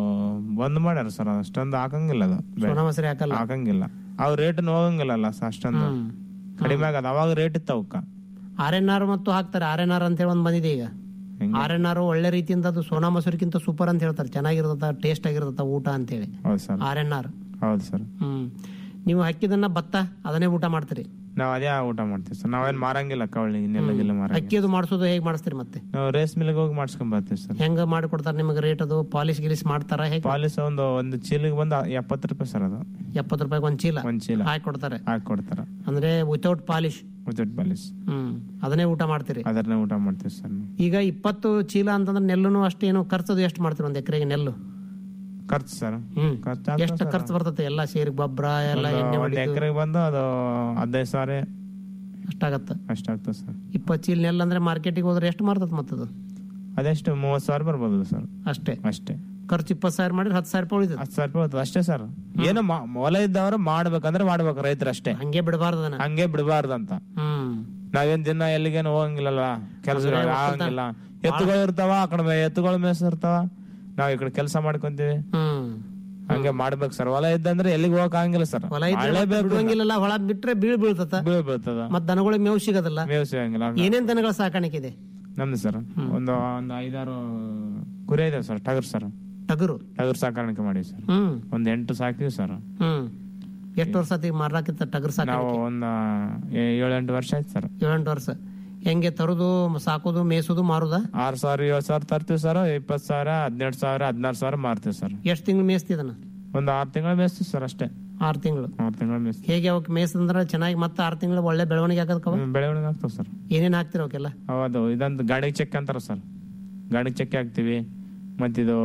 S11: ಬಂದ್ ಮಾಡ್ಯಾರ ಸರ್ ಅಷ್ಟೊಂದು ಹಾಕಂಗಿಲ್ಲ ಅದು ಬೆಳೆ.
S10: ಸೋನಾ ಮಸೂರಿ ಹಾಕಲ್ಲ
S11: ಹಾಕಂಗಿಲ್ಲ ಅವ್ ರೇಟ್ ಹೋಗಂಗಿಲ್ಲಲ್ಲ ಸರ್ ಅಷ್ಟೊಂದು
S10: ಹ್ಮ್.
S11: ಕಡಿಮೆ ಆಗದ ಅವಾಗ ರೇಟ್ ಇತ್ತು ಅವಕ್ಕ
S10: ಆರ್ ಎನ್ ಆರ್ ಮತ್ತು ಹಾಕ್ತಾರೆ ಆರ್ ಎನ್ ಆರ್ ಅಂತ ಹೇಳಿ ಒಂದ್ ಬಂದಿದೆ ಈಗ ಆರ್ ಎನ್ ಆರ್ ಒಳ್ಳೆ ರೀತಿಯಿಂದ ಅದು ಸೋನಾ ಮಸೂರಿಗಿಂತ ಸೂಪರ್ ಅಂತ ಹೇಳ್ತಾರೆ ಚೆನ್ನಾಗಿರ್ತದ ಟೇಸ್ಟ್ ಆಗಿರ್ತದ ಊಟ ಅಂತೇಳಿ
S11: ಹೌದು ಸರ್
S10: ಆರ್ ಎನ್ ಆರ್
S11: ಹೌದು ಸರ್
S10: ಹ್ಮ್ ನೀವು ಹಾಕಿದನ್ನ ಭತ್ತ ಅದನ್ನೇ ಊಟ ಮಾಡ್ತೀರಿ
S11: ನಾವ್ ಅದೇ ಊಟ ಮಾಡ್ತೀವಿ ಸರ್ ನಾವೇನ್ ಮಾರಂಗಿಲ್ಲ ಕವಳಿ ಇನ್ನೆಲ್ಲ ಗಿಲ್ಲ ಮಾರಂಗಿಲ್ಲ
S10: ಅಕ್ಕಿ ಅದು ಮಾಡಿಸೋದು ಹೇಗೆ ಮಾಡಿಸ್ತೀರಿ ಮತ್ತೆ
S11: ನಾವು ರೇಸ್ ಮಿಲ್ಗೆ ಹೋಗಿ ಮಾಡ್ಸ್ಕೊಂಡ್ ಬರ್ತೀವಿ ಸರ್
S10: ಹೆಂಗ ಮಾಡಿಕೊಡ್ತಾರೆ ನಿಮಗೆ ರೇಟ್ ಅದು ಪಾಲಿಶ್ ಗಿಲಿಸ್ ಮಾಡ್ತಾರ ಹೇಗೆ
S11: ಪಾಲಿಸ್ ಒಂದು ಒಂದು ಚೀಲಿಗೆ ಬಂದು ಎಪ್ಪತ್ತು ರೂಪಾಯಿ ಸರ್ ಅದು
S10: ಎಪ್ಪತ್ತು ರೂಪಾಯಿಗೆ ಒಂದ್ ಚೀಲ
S11: ಒಂದ್ ಚೀಲ
S10: ಹಾಕಿ ಕೊಡ್ತಾರೆ
S11: ಹಾಕಿ ಕೊಡ್ತಾರ
S10: ಅಂದ್ರೆ ವಿತೌಟ್ ಪಾಲಿಶ್
S11: ವಿತೌಟ್ ಪಾಲಿಸ್
S10: ಹ್ಮ್ ಅದನ್ನೇ ಊಟ ಮಾಡ್ತೀರಿ
S11: ಅದನ್ನ ಊಟ ಮಾಡ್ತೀವಿ ಸರ್ ನಾವು.
S10: ಈಗ ಇಪ್ಪತ್ತು ಚೀಲ ಅಂತಂದ್ರೆ ನೆಲ್ಲುನು ಅಷ್ಟೇನು ಖರ್ಚದು ಎಷ್ಟು ಮಾಡ್ತೀರಿ ಒಂದ್ ಎಕರೆಗೆ ನೆಲ್ಲು
S11: ಖರ್ಚು ಸರ್
S10: ಹ್ಮ್
S11: ಖರ್ಚು ಆಗ್ತದೆ
S10: ಎಷ್ಟು
S11: ಸರ್.
S10: ಖರ್ಚು ಬರ್ತದೆ ಎಲ್ಲ ಸೇರಿ ಗೊಬ್ಬರ ಎಲ್ಲ
S11: ಒಂದು-
S10: ಎಣ್ಣೆ
S11: ಒಂದ್
S10: ಹೊಡಿದು
S11: ಎಕರೆಗೆ ಬಂದು ಅದು ಹದಿನೈದು ಸಾವಿರ
S10: ಅಷ್ಟಾಗತ್ತ
S11: ಅಷ್ಟಾಗ್ತದೆ ಸರ್
S10: ಇಪ್ಪತ್ತು ಚೀಲ ನೆಲ್ ಅಂದ್ರೆ ಮಾರ್ಕೆಟಿಗೆ ಹೋದ್ರೆ ಎಷ್ಟು ಮಾರ್ತದ ಮತ್ತದು
S11: ಅದೆಷ್ಟು ಮೂವತ್ತು ಸಾವಿರ ಬರ್ಬೋದು ಸರ್
S10: ಅಷ್ಟೇ
S11: ಅಷ್ಟೇ
S10: ಖರ್ಚು ಇಪ್ಪತ್ತು ಸಾವಿರ ಮಾಡಿದ್ರೆ ಹತ್ತು ಸಾವಿರ ರೂಪಾಯಿ ಉಳಿತದೆ
S11: ಹತ್ತು ಸಾವಿರ ರೂಪಾಯಿ ಬರ್ತದೆ ಅಷ್ಟೇ ಸರ್ ಏನು ಮಾ- ಹೊಲ ಇದ್ದವರು ಮಾಡ್ಬೇಕಂದ್ರೆ ಮಾಡ್ಬೇಕು ರೈತರು ಅಷ್ಟೇ
S10: ಹಂಗೆ ಬಿಡಬಾರ್ದು ಅದನ್ನ
S11: ಹಂಗೆ ಬಿಡಬಾರ್ದಂತ
S10: ಹ್ಮ್
S11: ನಾವೇನ್ ದಿನ ಎಲ್ಲಿಗೇನು ಹೋಗಂಗಿಲ್ಲಲ್ವಾ ಕೆಲಸ
S10: ಅಂದ್ರೆ
S11: ಆಗಂಗಿಲ್ಲ ಎತ್ತುಗಳು ಇರ್ತಾವ ಆ ಕಡೆ ಮೇ- ಎತ್ತುಗಳ ಮೇಸ್ ಇರ್ತಾವ ನಾವ್ ಈ ಕಡೆ ಕೆಲಸ ಮಾಡ್ಕೊಂತೀವಿ
S10: ಹ್ಮ್
S11: ಹಂಗೆ ಮಾಡ್ಬೇಕು ಸರ್ ಹೊಲ ಇದ್ದಂದ್ರೆ ಎಲ್ಲಿಗೆ ಹೋಗಕ್ ಆಗಂಗಿಲ್ಲ ಸರ್
S10: ಹೊಲ ಇದ್ರೆ ಮತ್ತೆ
S11: ಮಾಡಲೇಬೇಕು
S10: ಬಿಡುವಂಗಿಲ್ಲಲ್ಲ ಹೊಳ ಬಿಟ್ರೆ ಬೀಳ್ ಬೀಳ್ತತ
S11: ಬೀಳ್ ಬೀಳ್ತದ
S10: ಮತ್ ದನಗಳಿಗೆ ಮೇವು ಸಿಗೋದಿಲ್ಲ
S11: ಮೇವು ಸಿಗಂಗಿಲ್ಲ
S10: ಏನೇನ್ ದನಗಳ ಸಾಕಾಣಿಕೆ ಇದೆ
S11: ನಮ್ದು ಸರ್ ಒಂದು ಒಂದು ಐದಾರು ಕುರಿ ಇದಾವೆ ಸರ್ ಟಗರ್ ಸರ್
S10: ಟಗರು
S11: ಟಗರ್ ಸಾಕಾಣಿಕೆ ಮಾಡಿವಿ ಸರ್
S10: ಹ್ಮ್
S11: ಒಂದ್ ಎಂಟು ಸಾಕಿವಿ ಸರ್
S10: ಹ್ಮ್ ಎಷ್ಟು ವರ್ಷ ಆತಿ ಮಾರ್ಲಾಕಿತ್ತ ಟಗರ್
S11: ನಾವು
S10: ಸಾಕಾಣಿಕೆ
S11: ಒಂದ್ ಏ- ಏಳೆಂಟು ವರ್ಷ ಆಯ್ತು ಸರ್
S10: ಏಳೆಂಟು ವರ್ಷ ಹೆಂಗೆ ತರುದು ಸಾಕೋದು ಮೇಯಿಸೋದು ಮಾರುದ
S11: ಆರ್ ಸಾವಿರ ಏಳು ಸಾವಿರ ತರ್ತೀವಿ ಸರ್ ಇಪ್ಪತ್ತು ಸಾವಿರ ಹದಿನೆಂಟು ಸಾವಿರ ಹದಿನಾರು ಸಾವಿರ ಮಾರ್ತೀವಿ ಸರ್
S10: ಎಷ್ಟು ತಿಂಗಳು ಮೇಯಿಸ್ತಿದನ
S11: ಒಂದು ಆರು ತಿಂಗಳು ಮೇಯಿಸ್ತೀವಿ ಸರ್ ಅಷ್ಟೇ
S10: ಆರು ತಿಂಗಳು
S11: ಆರು ತಿಂಗಳು ಮೇಯಿಸ್ತೀವಿ
S10: ಹೇಗೆ ಅವಕ್ಕೆ ಮೇಯಿಸಂದ್ರ ಚೆನ್ನಾಗಿ ಮತ್ತೆ ಆರು ತಿಂಗಳು ಒಳ್ಳೆ ಬೆಳವಣಿಗೆ ಆಗದಕ್ಕವ
S11: ಹ್ಮ್, ಬೆಳವಣಿಗೆ ಆಗ್ತಾವ ಸರ್
S10: ಏನೇನ್ ಹಾಕ್ತಿರ ಅವಕ್ಕೆಲ್ಲ
S11: ಹೌದು ಇದೊಂದು ಗಾಡಿಗೆ ಚೆಕ್ ಅಂತಾರ ಸರ್ ಗಾಡಿಗೆ ಚೆಕ್ ಹಾಕ್ತಿವಿ ಮತ್ತಿದು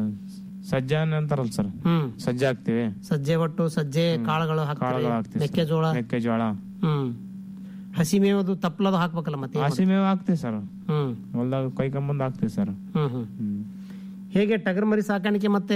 S11: ಸಜ್ಜಾನ್ ಅಂತಾರಲ್ಲ ಸರ್
S10: ಹ್ಮ್
S11: ಸಜ್ಜೆ ಹಾಕ್ತಿವಿ
S10: ಸಜ್ಜೆ ಒಟ್ಟು ಸಜ್ಜೆ ಕಾಳುಗಳು ಹಾಕ್ತಾರೆ
S11: ಕಾಳುಗಳು ಹಾಕ್ತಿವಿ ಸರ್.
S10: ಮೆಕ್ಕೆಜೋಳ
S11: ಮೆಕ್ಕೆಜೋಳ
S10: ಹ್ಮ್ ಹಸಿ ಮೇವದು ತಪ್ಪಲದು ಹಾಕ್ಬೇಕಲ್ಲ ಮತ್ತೆ ಏನ್
S11: ಹಸಿ ಮೇವು ಹಾಕ್ತಿವಿ ಸರ್
S10: ಹ್ಮ್
S11: ಹೊಲ್ದಾಗ ಕೊಯ್ಕೊಂಬಂದು ಹಾಕ್ತಿವಿ ಸರ್
S10: ಹ್ಮ್ ಹ್ಮ್ ಹೇಗೆ ಟಗರ್ ಮರಿ ಸಾಕಾಣಿಕೆ ಮತ್ತೆ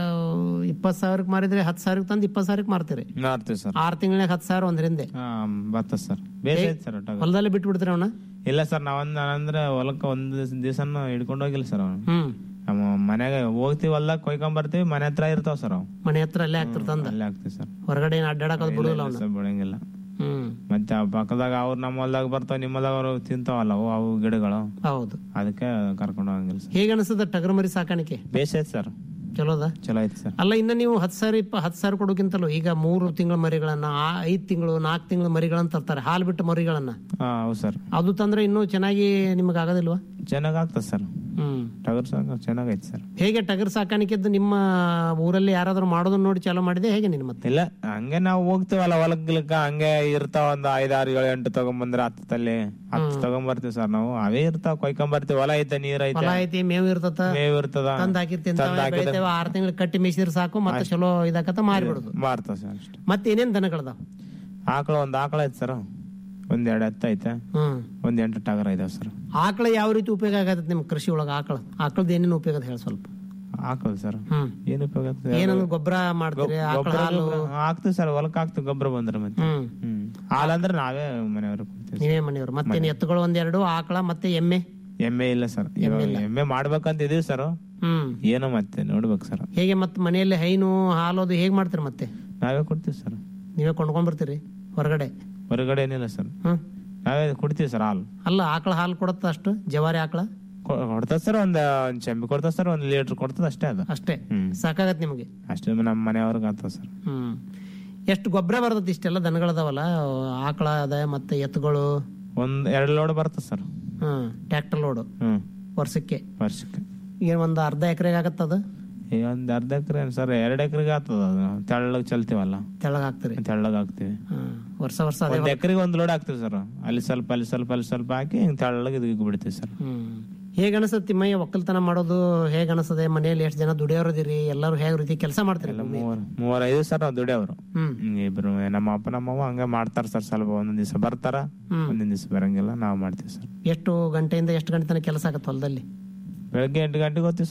S10: ಇಪ್ಪತ್ ಸಾವಿರಕ್ಕೆ ಮಾರಿದ್ರೆ ಹತ್ತು ಸಾವಿರಕ್ಕೆ ತಂದು ಇಪ್ಪತ್ತು ಸಾವಿರಕ್ಕೆ ಮಾರ್ತೀರಿ
S11: ಮಾರ್ತೀವಿ ಸರ್
S10: ಆರು ತಿಂಗಳಿಗೆ ಹತ್ತು ಸಾವಿರ ಒಂದರಿಂದ
S11: ಹಾ ಬರ್ತದೆ ಸರ್ ಬೇಸ್ ಐತೆ ಸರ್ ಟಗರು.
S10: ಹೊಲದಲ್ಲೇ ಬಿಟ್ಟು ಬಿಡ್ತೀರಿ ಅವನ
S11: ಇಲ್ಲ ಸರ್ ನಾವೊಂದ್ ಅಂದ್ರೆ ಹೊಲಕ್ಕೆ ಒಂದ್ ದಿವಸನ ಹಿಡ್ಕೊಂಡು ಹೋಗಿಲ್ಲ ಸರ್ ಅವ್ನು
S10: ಹ್ಮ್
S11: ನಮ್ಮ ಮನೆಗೆ ಹೋಗ್ತಿವಿ ಹೊಲ್ದಾಗ ಕೊಯ್ಕೊಂಡ್ ಬರ್ತೀವಿ ಮನೆ ಹತ್ರ ಇರ್ತಾವ ಸರ್ ಅವ್
S10: ಮನೆ ಹತ್ರ ಅಲ್ಲೇ ಆಗ್ತಿರ್ ತಂದ
S11: ಅಲ್ಲೇ ಆಗ್ತೀವಿ ಸರ್
S10: ಹೊರಗಡೆ ಏನ್ ಅಡ್ಡಾಡಕೋದು ಬಿಡುದಿಲ್ಲ ಅವನ
S11: ಸರ್ ಬಿಡಂಗಿಲ್ಲ
S10: ಹ್ಮ್
S11: ಮತ್ತೆ ಆ ಪಕ್ಕದಾಗ ಅವ್ರು ನಮ್ಮ ಹೊಲ್ದಾಗ ಬರ್ತಾವ ನಿಮ್ಮ ಹೊಲ್ದಾಗ ಅವ್ರು ತಿಂತಾವಲ್ಲ ಅವು ಅವು ಗಿಡಗಳು
S10: ಹೌದು
S11: ಅದಕ್ಕೆ ಕರ್ಕೊಂಡು ಹೋಗಂಗಿಲ್ಲ ಸರ್
S10: ಹೇಗೆ ಅನಿಸ್ತದ ಟಗರ್ ಮರಿ ಸಾಕಾಣಿಕೆ
S11: ಬೇಸ್ ಐತೆ ಸರ್
S10: ಚಲೋದ
S11: ಚಲೋ ಐತೆ ಸರ್
S10: ಅಲ್ಲ ಇನ್ನ ನೀವು ಹತ್ತು ಸಾವಿರ ಇಪ್ಪ ಹತ್ತು ಸಾವಿರ ಕೊಡೋಕ್ಕಿಂತಲೂ ಈಗ ಮೂರು ತಿಂಗಳ ಮರಿಗಳನ್ನ ಆ- ಐದ್ ತಿಂಗಳು ನಾಲ್ಕು ತಿಂಗಳ ಮರಿಗಳನ್ನ ತರ್ತಾರೆ ಹಾಲು ಬಿಟ್ಟ ಮರಿಗಳನ್ನ
S11: ಹಾ ಹೌದು ಸರ್
S10: ಅದು ತಂದ್ರೆ ಇನ್ನೂ ಚೆನ್ನಾಗಿ ನಿಮಗೆ ಆಗೋದಿಲ್ವಾ
S11: ಚೆನ್ನಾಗ್ ಆಗ್ತದೆ ಸರ್
S10: ಹ್ಮ್
S11: ಟಗರ್ ಸಾಕ ಚೆನ್ನಾಗೈತೆ ಸರ್
S10: ಹೇಗೆ ಟಗರ್ ಸಾಕಾಣಿಕೆದ್ದು ನಿಮ್ಮ ಊರಲ್ಲಿ ಯಾರಾದ್ರೂ ಮಾಡೋದನ್ನ ನೋಡಿ ಚಾಲೂ ಮಾಡಿದೆ ಹೇಗೆ ನೀನು ಮತ್ತೆ
S11: ಇಲ್ಲ ಹಂಗೆ ನಾವು ಹೋಗ್ತೀವಲ್ಲ ಹೊಲಕ್ ಗಿಲಕ್ಕ ಹಂಗೆ ಇರ್ತಾವ ಒಂದ್ ಐದಾರು ಏಳು ಎಂಟು ತಗೊಂಬಂದ್ರೆ ಹತ್ತಲ್ಲಿ ಹತ್ತು ತಗೊಂಬರ್ತೀವಿ ಸರ್ ನಾವು ಅವೇ ಇರ್ತಾವ ಕೊಯ್ಕೊಂಬರ್ತೀವಿ ಹೊಲ ಐತೆ ನೀರ್ ಐತೆ
S10: ಹೊಲ ಐತಿ ಮೇವು ಇರ್ತತ
S11: ಮೇವ್ ಇರ್ತದ
S10: ತಂದ್ ಹಾಕಿರ್ತೀನಿ
S11: ತಂದ್ ಹಾಕಿದ್ರೆ
S10: ಬೆಳಿತೇವ ಆರು ತಿಂಗಳು ಕಟ್ಟಿ ಮೇಯಿಸಿದ್ರೆ ಸಾಕು ಮತ್ತೆ ಚಲೋ ಇದಾಕತ್ತ ಮಾರಿಬಿಡುದು
S11: ಮಾರ್ತಾವ ಸರ್ ಅಷ್ಟೇ
S10: ಮತ್ತೆ ಏನೇನ್ ದನಗಳದಾವ
S11: ಆಕಳ ಒಂದ್ ಆಕಳ ಐತೆ ಸರ್ ಒಂದ್ ಎರಡ್ ಹತ್ತು ಐತೆ
S10: ಹ್ಮ್
S11: ಒಂದ್ ಎಂಟು ಟಗರ್ ಇದಾವ ಸರ್
S10: ಆಕಳ ಯಾವ ರೀತಿ ಉಪಯೋಗ ಆಗತ್ತೆ ನಿಮ್ ಕೃಷಿ ಒಳಗ ಆಕಳ ಆಕಳದ ಏನೇನು ಉಪಯೋಗ ಅದ ಹೇಳಿ ಸ್ವಲ್ಪ
S11: ಆಕಳ ಸರ್
S10: ಹ್ಮ್
S11: ಏನ್ ಉಪಯೋಗ ಆಗ್ತದೆ?
S10: ಏನಂದ್ರೆ ಗೊಬ್ಬರ ಮಾಡ್ತೀರಿ ಆಕಳ
S11: ಗೊಬ್ಬರ
S10: ಹಾಲು
S11: ಗೊಬ್ಬರ ಹಾಕ್ತಿವಿ ಸರ್ ಹೊಲಕ್ ಹಾಕ್ತಿವಿ ಗೊಬ್ಬರ ಬಂದ್ರೆ ಮತ್ತೆ
S10: ಹ್ಮ್
S11: ಹ್ಮ್ ಹಾಲಂದ್ರೆ ನಾವೇ ಮನೆಯವ್ರು ಕೊಡ್ತೀವಿ
S10: ನೀವೇ ಮನೆಯವರು ಮತ್ತೆ ಎತ್ತುಗಳು ಒಂದೆರಡು ಆಕಳ ಮತ್ತೆ ಎಮ್ಮೆ
S11: ಎಮ್ಮೆ ಇಲ್ಲ ಸರ್ ಇವಾಗ ಎಮ್ಮೆ ಮಾಡ್ಬೇಕಂತ ಇದೀವಿ ಸರ್
S10: ಹ್ಮ್
S11: ಏನೋ ಮತ್ತೆ ನೋಡ್ಬೇಕು ಸರ್
S10: ಹೇಗೆ ಮತ್ತೆ ಮನೆಯಲ್ಲಿ ಹೈನು ಹಾಲು ಅದು ಹೇಗ್ ಮಾಡ್ತೀರಿ ಮತ್ತೆ
S11: ನಾವೇ ಕೊಡ್ತೀವಿ ಸರ್
S10: ನೀವೇ ಕೊಂಡ್ಕೊಂಡ್ಬರ್ತೀರಿ ಹೊರಗಡೆ
S11: ಹೊರಗಡೆ ಏನಿಲ್ಲ ಸರ್
S10: ಹ್ಮ್
S11: ನಾವೇ ಕೊಡ್ತೀವಿ ಸರ್ ಹಾಲು
S10: ಅಲ್ಲ ಆಕಳ ಹಾಲು ಕೊಡತ್ತ ಅಷ್ಟು ಜವಾರಿ ಆಕಳ
S11: ಕೊ- ಕೊಡ್ತದ ಸರ್ ಒಂದ್ ಒಂದ್ ಚೆಂಬಿ ಕೊಡ್ತದ ಸರ್ ಒಂದ್ ಲೀಟರ್ ಕೊಡ್ತದ ಅಷ್ಟೇ ಅದು
S10: ಅಷ್ಟೇ
S11: ಹ್ಮ್
S10: ಸಾಕಾಗತ್ತೆ ನಿಮಗೆ
S11: ಅಷ್ಟೇ ನಮ್ಮ ಮನೆಯವ್ರಿಗೆ ಆಗ್ತದ ಸರ್
S10: ಹ್ಮ್ ಎಷ್ಟು ಗೊಬ್ಬರ ಬರ್ತೈತಿ ಇಷ್ಟೆಲ್ಲ ದನಗಳದಾವಲ್ಲ ಆಕಳ ಅದ ಮತ್ತೆ ಎತ್ತುಗಳು
S11: ಒಂದ್ ಎರಡ್ ಲೋಡ್ ಬರ್ತದ ಸರ್
S10: ಹ್ಮ್ ಟ್ರ್ಯಾಕ್ಟರ್ ಲೋಡು
S11: ಹ್ಮ್
S10: ವರ್ಷಕ್ಕೆ
S11: ವರ್ಷಕ್ಕೆ
S10: ಈಗ ಒಂದು ಅರ್ಧ ಎಕರೆಗೆ ಆಗತ್ತದ
S11: ಈಗ ಒಂದ್ ಅರ್ಧ ಎಕರೆ ಸರ್ ಎರಡ್ ಎಕರೆಗೆ ಆಗ್ತದ ಅದು ತೆಳ್ಳಗ್ ಚಲ್ತೀವಲ್ಲ
S10: ತೆಳಗ್ ಹಾಕ್ತಿರಿ
S11: ತೆಳ್ಳಗ್ ಹಾಕ್ತಿವಿ
S10: ಹ್ಮ್ ವರ್ಷ ವರ್ಷ ಅದೇ
S11: ಒಂದ್ ಎಕರೆಗೆ ಒಂದ್ ಲೋಡ್ ಹಾಕ್ತಿವಿ ಸರ್ ಅಲ್ಲಿ ಸ್ವಲ್ಪ ಅಲ್ಲಿ ಸ್ವಲ್ಪ ಅಲ್ಲಿ ಸ್ವಲ್ಪ ಹಾಕಿ ಹಿಂಗ್ ತೆಳ್ಳಗ್ ಇದು ಬಿಡ್ತೀವಿ ಸರ್
S10: ಹ್ಮ್ ಹೇಗ್ ಅನಸತ್ ತಿಮ್ಮಯ್ಯ ಒಕ್ಕಲ್ತನ ಮಾಡೋದು ಹೇಗ್ ಅನಸದೆ ಮನೆಯಲ್ಲಿ ಎಷ್ಟು ಜನ ದುಡಿಯೋರದಿರಿ ಎಲ್ಲರೂ ಹೇಗ್ ರೀತಿ ಕೆಲಸ ಮಾಡ್ತೀರಿ
S11: ಮೂವರ್ ಮೂವರ್ ಐದು ಸರ್ ನಾವು ದುಡಿಯವ್ರು
S10: ಹ್ಮ್
S11: ಹ್ಮ್, ಇಬ್ರು ನಮ್ಮ ಅಪ್ಪ ನಮ್ಮವ್ವ ಹಂಗ ಮಾಡ್ತಾರ ಸರ್ ಸ್ವಲ್ಪ ಒಂದೊಂದ್ ದಿವಸ ಬರ್ತಾರ
S10: ಹ್ಮ್.
S11: ಒಂದೊಂದ್ ದಿವಸ ಬರಂಗಿಲ್ಲ ನಾವ್ ಮಾಡ್ತೀವಿ ಸರ್
S10: ಎಷ್ಟು ಗಂಟೆಯಿಂದ ಎಷ್ಟು ಗಂಟೆ ತನಕ ಕೆಲಸ ಆಗತ್ತೆ ಹೊಲದಲ್ಲಿ
S11: ಬೆಳಗ್ಗೆ ಎಂಟು ಗಂಟೆಗೆ ಹೋಗ್ತೀವಿ ಸರ್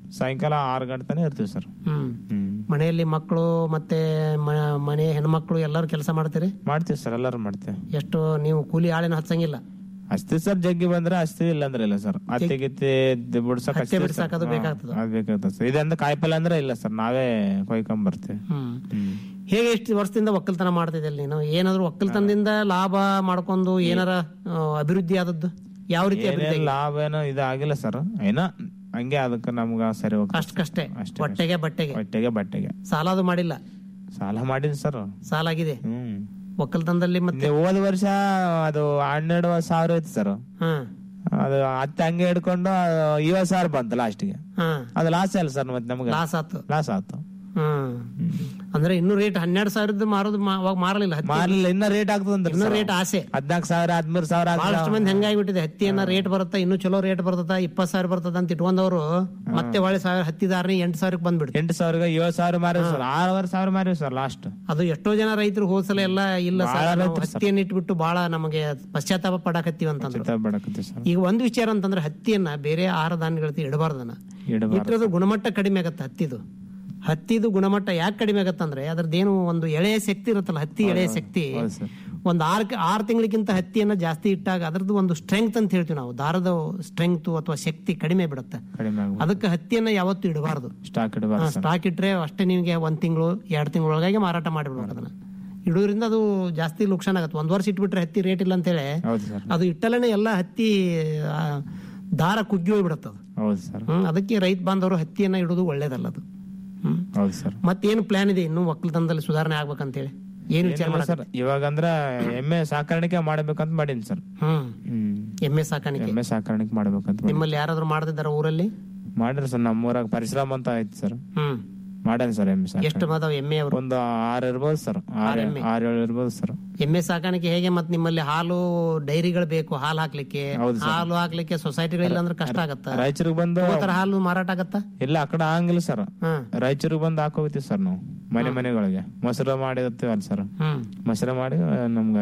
S11: ಸಾಯಂಕಾಲ ಆರು ಗಂಟೆ ತನಕ ಇರ್ತೀವಿ ಸರ್
S10: ಹ್ಮ್
S11: ಹ್ಮ್
S10: ಮನೆಯಲ್ಲಿ ಮಕ್ಕಳು ಮತ್ತೆ ಮ- ಮನೆ ಹೆಣ್ಮಕ್ಳು ಎಲ್ಲರೂ ಕೆಲಸ ಮಾಡ್ತೀರಿ
S11: ಮಾಡ್ತೀವಿ ಸರ್ ಎಲ್ಲರೂ ಮಾಡ್ತೇವೆ
S10: ಎಷ್ಟು ನೀವು ಕೂಲಿ ಆಳಿನ ಹಚ್ಚಂಗಿಲ್ಲ
S11: ಅಷ್ಟೇ ಸರ್ ಜಗ್ಗಿ ಬಂದ್ರೆ ಅಷ್ಟೇ ಇಲ್ಲ ಅಂದ್ರೆ ಇಲ್ಲ ಸರ್ ಹತ್ತಿ ಗಿತ್ತಿ ದ್- ಬಿಡ್ಸಕ್
S10: ಹತ್ತಿ
S11: ಅಷ್ಟೇ
S10: ಬಿಡ್ಸಕ್ ಅದು
S11: ಸರ್. ಹಾ,
S10: ಬೇಕಾಗ್ತದ?
S11: ಅದ್ ಬೇಕಾಗ್ತದೆ ಸರ್ ಇದಂದ್ರೆ ಕಾಯಿಪಲ್ಲೆ ಅಂದ್ರೆ ಇಲ್ಲ ಸರ್ ನಾವೇ ಕೊಯ್ಕೊಂಡ್ ಬರ್ತೀವಿ
S10: ಹ್ಮ್ ಹೇಗೆ ಎಷ್ಟು ವರ್ಷದಿಂದ ಒಕ್ಕಲ್ತನ ಮಾಡ್ತಿದ್ದಿಲ್ಲ ನೀನು ಏನಾದ್ರು ಒಕ್ಕಲ್ತನದಿಂದ ಲಾಭ ಮಾಡ್ಕೊಂಡು ಏನಾರ ಆ, ಅಭಿವೃದ್ಧಿ ಆದದ್ದು ಯಾವ ರೀತಿ ಅಭಿವೃದ್ಧಿ
S11: ಏನೇನ್
S10: ಆಗಿದೆ?
S11: ಲಾಭ ಏನೋ ಇದು ಆಗಿಲ್ಲ ಸರ್ ಏನೋ ಹಂಗೆ ಅದಕ್ಕೆ ನಮ್ಗ ಸರಿ ಹೋಗ್ತದೆ
S10: ಅಷ್ಟಕ್ಕಷ್ಟೇ ಹೊಟ್ಟೆಗೆ ಬಟ್ಟೆಗೆ
S11: ಹೊಟ್ಟೆಗೆ ಬಟ್ಟೆಗೆ
S10: ಸಾಲ ಅದು ಮಾಡಿಲ್ಲ
S11: ಸಾಲ ಮಾಡಿದ್ ಸರ್
S10: ಸಾಲ ಆಗಿದೆ
S11: ಹ್ಮ್
S10: ಒಕ್ಕಲ್ತನದಲ್ಲಿ ಮತ್ತೆ
S11: ಹೋದ ವರ್ಷ ಅದು ಹನ್ನೆರಡು ಸಾವಿರ ಐತಿ ಸರ್
S10: ಹ್ಮ್
S11: ಅದು ಹತ್ತೆ ಹಂಗೆ ಹಿಡ್ಕೊಂಡು ಐವತ್ ಸಾವಿರ ಬಂತು ಲಾಸ್ಟ್ಗೆ
S10: ಹ್ಮ್
S11: ಅದು ಲಾಸ್ ಅಲ್ಲ ಸರ್ ಮತ್ತೆ ನಮ್ಗೆ
S10: ಲಾಸ್ ಆತು
S11: ಲಾಸ್ ಆಯ್ತು
S10: ಹ್ಮ್ ಅಂದ್ರೆ ಇನ್ನು ರೇಟ್ ಹನ್ನೆರಡು ಸಾವಿರದ ಮಾರೋದು ಮಾ- ಅವಾಗ ಮಾರಲಿಲ್ಲ ಹತ್ತಿ.
S11: ಮಾರ್ಲಿಲ್ಲ ಇನ್ನ ರೇಟ್ ಆಗ್ತದಂದ್ರೆ
S10: ಇನ್ನು ರೇಟ್ ಆಸೆ
S11: ಹದ್ನಾಲ್ಕು ಸಾವಿರ ಹದಿಮೂರು ಸಾವಿರ
S10: ಬಹಳಷ್ಟು ಮಂದಿ ಹೆಂಗಾಗ್ಬಿಟ್ಟಿದೆ ಹತ್ತಿಯನ್ನ ರೇಟ್ ಬರುತ್ತಾ ಇನ್ನು ಚಲೋ ರೇಟ್ ಬರ್ತದ ಇಪ್ಪತ್ ಸಾವಿರ ಬರ್ತದ ಅಂತ ಇಟ್ಕೊಂಡವ್ರು ಮತ್ತೆ ಒಳ್ಳೆ ಸಾವಿರ ಹತ್ತಿದಾರನಿ ಎಂಟು ಸಾವಿರಕ್ಕೆ ಬಂದ್ಬಿಡ್ತು
S11: ಎಂಟು ಸಾವಿರ ಏಳು ಸಾವಿರ ಮಾರಿ ಸರ್ ಆರೂವರೆ ಸಾವಿರ ಮಾರಿ ಸರ್ ಲಾಸ್ಟ್
S10: ಅದು ಎಷ್ಟೋ ಜನ ರೈತರು ಹೋದ್ಸಲ ಎಲ್ಲ ಇಲ್ಲ
S11: ಬಹಳ
S10: ಸರ್ ನಾವು
S11: ರೈತರು ಸರ್.
S10: ಹತ್ತಿಯನ್ನು ಇಟ್ಬಿಟ್ಟು ಬಹಳ ನಮಗೆ ಪಶ್ಚಾತ್ತಾಪ ಪಡಾಕತ್ತೀವಿ ಅಂತಂದ್ರು
S11: ಬಡಕತ್ತೀವಿ ಸರ್
S10: ಈಗ ಒಂದು ವಿಚಾರ ಅಂತಂದ್ರೆ ಹತ್ತಿಯನ್ನ ಬೇರೆ ಆಹಾರ ಧಾನ್ಯಗಳ ಇಡಬಾರ್ದನ
S11: ಇಡಬಾರ್ದು.
S10: ಇಟ್ಟರದ ಗುಣಮಟ್ಟ ಕಡಿಮೆ ಆಗತ್ತೆ ಹತ್ತಿದು ಹತ್ತಿದು ಗುಣಮಟ್ಟ ಯಾಕೆ ಕಡಿಮೆ ಆಗತ್ತಂದ್ರೆ ಅದ್ರದ್ದೇನು ಒಂದು ಎಳೆಯ ಶಕ್ತಿ ಇರುತ್ತಲ್ಲ ಹತ್ತಿ ಎಳೆಯ ಶಕ್ತಿ
S11: ಹೌದು ಸರ್
S10: ಒಂದು ಆರು ಆರು ತಿಂಗಳಿಗಿಂತ ಹತ್ತಿಯನ್ನ ಜಾಸ್ತಿ ಇಟ್ಟಾಗ ಅದ್ರದ್ದು ಒಂದು ಸ್ಟ್ರೆಂಗ್ತ್ ಅಂತ ಹೇಳ್ತೀವಿ ನಾವು ದಾರದ ಸ್ಟ್ರೆಂಗ್ತ್ ಅಥವಾ ಶಕ್ತಿ ಕಡಿಮೆ ಬಿಡುತ್ತೆ
S11: ಕಡಿಮೆ ಆಗ್ಬೋದು
S10: ಅದಕ್ಕೆ ಹತ್ತಿಯನ್ನ ಯಾವತ್ತೂ ಇಡಬಾರ್ದು
S11: ಸ್ಟಾಕ್ ಇಡಬಾರ್ದು ಸರ್
S10: ಸ್ಟಾಕ್ ಇಟ್ರೆ ಅಷ್ಟೇ ನಿಮಗೆ ಒಂದ್ ತಿಂಗಳು ಎರಡು ತಿಂಗಳೊಳಗಾಗಿ ಮಾರಾಟ ಮಾಡಿಬಿಡ್ಬೇಕು ಅದನ್ನ ಇಡೋದ್ರಿಂದ ಅದು ಜಾಸ್ತಿ ಲುಕ್ಷಾನ್ ಆಗತ್ತೆ ಒಂದ್ ವರ್ಷ ಇಟ್ಬಿಟ್ರೆ ಹತ್ತಿ ರೇಟ್ ಇಲ್ಲ ಅಂತೇಳಿ
S11: ಹೌದು ಸರ್
S10: ಅದು ಇಟ್ಟಲೇನೆ ಎಲ್ಲ ಹತ್ತಿ ಆ, ದಾರ ಕುಗ್ಗಿ ಹೋಗ್ಬಿಡುತ್ತೆ ಅದು
S11: ಹೌದು ಸರ್
S10: ಹ್ಮ್ ಅದಕ್ಕೆ ರೈತ ಬಾಂಧವರು ಹತ್ತಿಯನ್ನ ಇಡೋದು ಒಳ್ಳೇದಲ್ಲ ಅದು ಹ್ಮ್
S11: ಹೌದು ಸರ್
S10: ಮತ್ತೇನು ಪ್ಲಾನ್ ಇದೆ ಇನ್ನು ಒಕ್ಕಲ್ತನದಲ್ಲಿ ಸುಧಾರಣೆ ಆಗ್ಬೇಕಂತೇಳಿ ಏನ್ ವಿಚಾರ
S11: ಏನಿಲ್ಲ
S10: ಮಾಡಕ್
S11: ಸರ್ ಇವಾಗ ಅಂದ್ರ ಎಮ್ಮೆ ಸಾಕಾಣಿಕೆ ಮಾಡ್ಬೇಕಂತ ಮಾಡೀನಿ ಸರ್
S10: ಹ್ಮ್
S11: ಹ್ಮ್
S10: ಎಮ್ಮೆ ಸಾಕಾಣಿಕೆ
S11: ಎಮ್ಮೆ ಸಾಕಾಣಿಕೆ ಮಾಡ್ಬೇಕಂತ ಮಾಡೀನಿ.
S10: ನಿಮ್ಮಲ್ಲಿ ಯಾರಾದ್ರೂ ಮಾಡ್ತಿದ್ದಾರ ಊರಲ್ಲಿ
S11: ಮಾಡ್ರಿ ಸರ್ ನಮ್ಮೂರಾಗ ಪರಿಶ್ರಮ ಅಂತ ಐತಿ ಸರ್
S10: ಹ್ಮ್
S11: ಮಾಡ್ಯಾನ ಸರ್ ಎಮ್ಮೆ ಸಾಕಾಣಿಕೆ
S10: ಎಷ್ಟು ಮಾದಾವ್ ಎಮ್ಮೆ ಅವರು
S11: ಒಂದು ಆರು ಇರ್ಬೋದು ಸರ್
S10: ಆರ್
S11: ಆರು
S10: ಎಮ್ಮೆ.
S11: ಆರು ಏಳು ಇರ್ಬೋದು ಸರ್
S10: ಎಮ್ಮೆ ಸಾಕಾಣಿಕೆ ಹೇಗೆ ಮತ್ತೆ ನಿಮ್ಮಲ್ಲಿ ಹಾಲು ಡೈರಿಗಳು ಬೇಕು ಹಾಲು ಹಾಕ್ಲಿಕ್ಕೆ
S11: ಹೌದು ಸರ್.
S10: ಹಾಲು ಹಾಕ್ಲಿಕ್ಕೆ ಸೊಸೈಟಿಗಳಿಲ್ಲ ಅಂದ್ರೆ ಕಷ್ಟ ಆಗತ್ತ
S11: ರಾಯಚೂರಿಗೆ ಬಂದು
S10: ತಗೋತಾರ ಹಾಲು ಮಾರಾಟ ಆಗತ್ತ
S11: ಇಲ್ಲ ಆ ಕಡೆ ಆಗಂಗಿಲ್ಲ ಸರ್
S10: ಹ್ಮ್
S11: ರಾಯಚೂರಿಗೆ ಬಂದು ಹಾಕೋಗ್ತೀವಿ ಸರ್ ನಾವು ಮನೆ ಮನೆಗಳಿಗೆ ಮೊಸರು ಮಾಡಿರ್ತೀವಲ್ಲ ಸರ್
S10: ಹ್ಮ್
S11: ಮೊಸರು ಮಾಡಿ ಆ, ನಮ್ಗೆ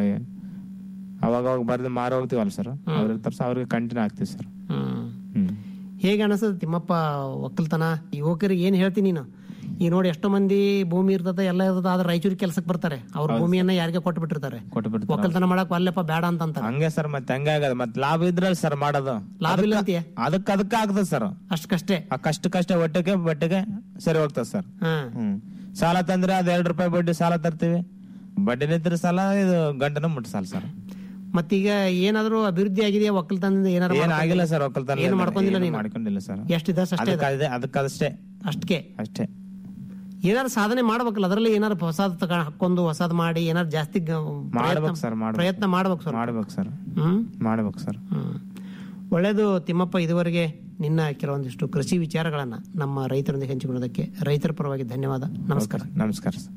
S11: ಅವಾಗ ಅವಾಗ ಬರ್ದು ಮಾರಿ ಹೋಗ್ತೀವಲ್ಲ ಸರ್ ಅವ್ರ ಇರ್ತಾರ ಸರ್ ಅವ್ರಿಗೆ ಕಂಟಿನ್ಯೂ ಆಗ್ತೀವಿ ಸರ್
S10: ಹ್ಮ್
S11: ಹ್ಮ್
S10: ಹೇಗೆ ಅನಿಸ್ತದೆ ತಿಮ್ಮಪ್ಪ ಒಕ್ಕಲ್ತನ ಯುವಕರಿಗೆ ಏನ್ ಹೇಳ್ತೀನಿ ನೀನು ಈ ನೋಡಿ ಎಷ್ಟೋ ಮಂದಿ ಭೂಮಿ ಇರ್ತದೆ ಎಲ್ಲ ಇರ್ತದೆ ಆದ್ರೆ ರಾಯಚೂರಿಗೆ ಕೆಲ್ಸಕ್ಕೆ ಬರ್ತಾರೆ ಅವ್ರ ಭೂಮಿಯನ್ನ ಯಾರಿಗೆ ಕೊಟ್ಟು ಬಿಟ್ಟಿರ್ತಾರೆ
S11: ಕೊಟ್ಟು ಬಿಡ್ತಾರೆ
S10: ಒಕ್ಕಲ್ತನ ಮಾಡಕ್ ಅಲ್ಲಪ್ಪ ಬೇಡ ಅಂತ ಅಂತಾರೆ
S11: ಹಂಗೆ ಸರ್ ಮತ್ತೆ ಹಂಗೆ ಆಗದ ಮತ್ತೆ ಲಾಭ ಇದ್ರಲ್ಲ ಸರ್ ಮಾಡೋದು
S10: ಲಾಭ ಇಲ್ಲ ಅಂತೀಯ
S11: ಅದಕ್ಕೆ ಅದಕ್ಕೆ ಆಗ್ತದೆ ಸರ್
S10: ಅಷ್ಟಕ್ಕಷ್ಟೇ
S11: ಆ ಕಷ್ಟ ಕಷ್ಟ ಒಟ್ಟಿಗೆ ಬಟ್ಟೆಗೆ ಸರಿ ಹೋಗ್ತದೆ ಸರ್
S10: ಹ್ಮ್
S11: ಹ್ಮ್ ಸಾಲ ತಂದ್ರೆ ಅದ್ ಎರಡ್ ರೂಪಾಯಿ ಬಡ್ಡಿ ಸಾಲ ತರ್ತೀವಿ ಬಡ್ಡಿ ನಿಂತ್ರ ಸಾಲ ಇದು ಗಂಟನ ಮುಟ್ಟ ಸಾಲ ಸರ್
S10: ಮತ್ತೀಗ ಏನಾದ್ರೂ ಅಭಿವೃದ್ಧಿ ಆಗಿದೆಯಾ ಒಕ್ಕಲ್ತನದಿಂದ ಏನಾರ
S11: ಏನ್
S10: ಮಾಡ್ಕೊಂಡಿ-
S11: ಆಗಿಲ್ಲ ಸರ್ ಒಕ್ಕಲ್ತನ
S10: ಏನು ಮಾಡ್ಕೊಂಡಿಲ್ಲ ನೀನು
S11: ಮಾಡ್ಕೊಂಡಿಲ್ಲ ಸರ್
S10: ಎಷ್ಟಿದೆ ಅಷ್ಟೇ
S11: ಅದಕ್ಕೆ ಅದೇ ಅದಕ್ಕೆ ಅದಷ್ಟೇ
S10: ಅಷ್ಟಕ್ಕೆ
S11: ಅಷ್ಟೇ
S10: ಏನಾರು ಸಾಧನೆ ಮಾಡ್ಬೇಕಲ್ಲ ಅದರಲ್ಲಿ ಏನಾರು ಹೊಸದ್ ತಗೊಂಡ್ ಹಾಕೊಂಡು ಹೊಸದ್ ಮಾಡಿ ಏನಾರು ಜಾಸ್ತಿ ಗ-
S11: ಮಾಡ್ಬೇಕು
S10: ಪ್ರಯತ್ನ-
S11: ಸರ್ ಮಾಡ್ಬೇಕು
S10: ಪ್ರಯತ್ನ ಮಾಡ್ಬೇಕು ಸರ್
S11: ಮಾಡ್ಬೇಕು ಸರ್
S10: ಹ್ಮ್
S11: ಮಾಡ್ಬೇಕು ಸರ್
S10: ಹ್ಮ್. ಒಳ್ಳೇದು ತಿಮ್ಮಪ್ಪ ಇದುವರೆಗೆ ನಿನ್ನ ಕೆಲವೊಂದಿಷ್ಟು ಕೃಷಿ ವಿಚಾರಗಳನ್ನ ನಮ್ಮ ರೈತರೊಂದಿಗೆ ಹಂಚಿಕೊಳ್ಳೋದಕ್ಕೆ ರೈತರ ಪರವಾಗಿ ಧನ್ಯವಾದ ನಮಸ್ಕಾರ
S11: ನಮಸ್ಕಾರ ಸರ್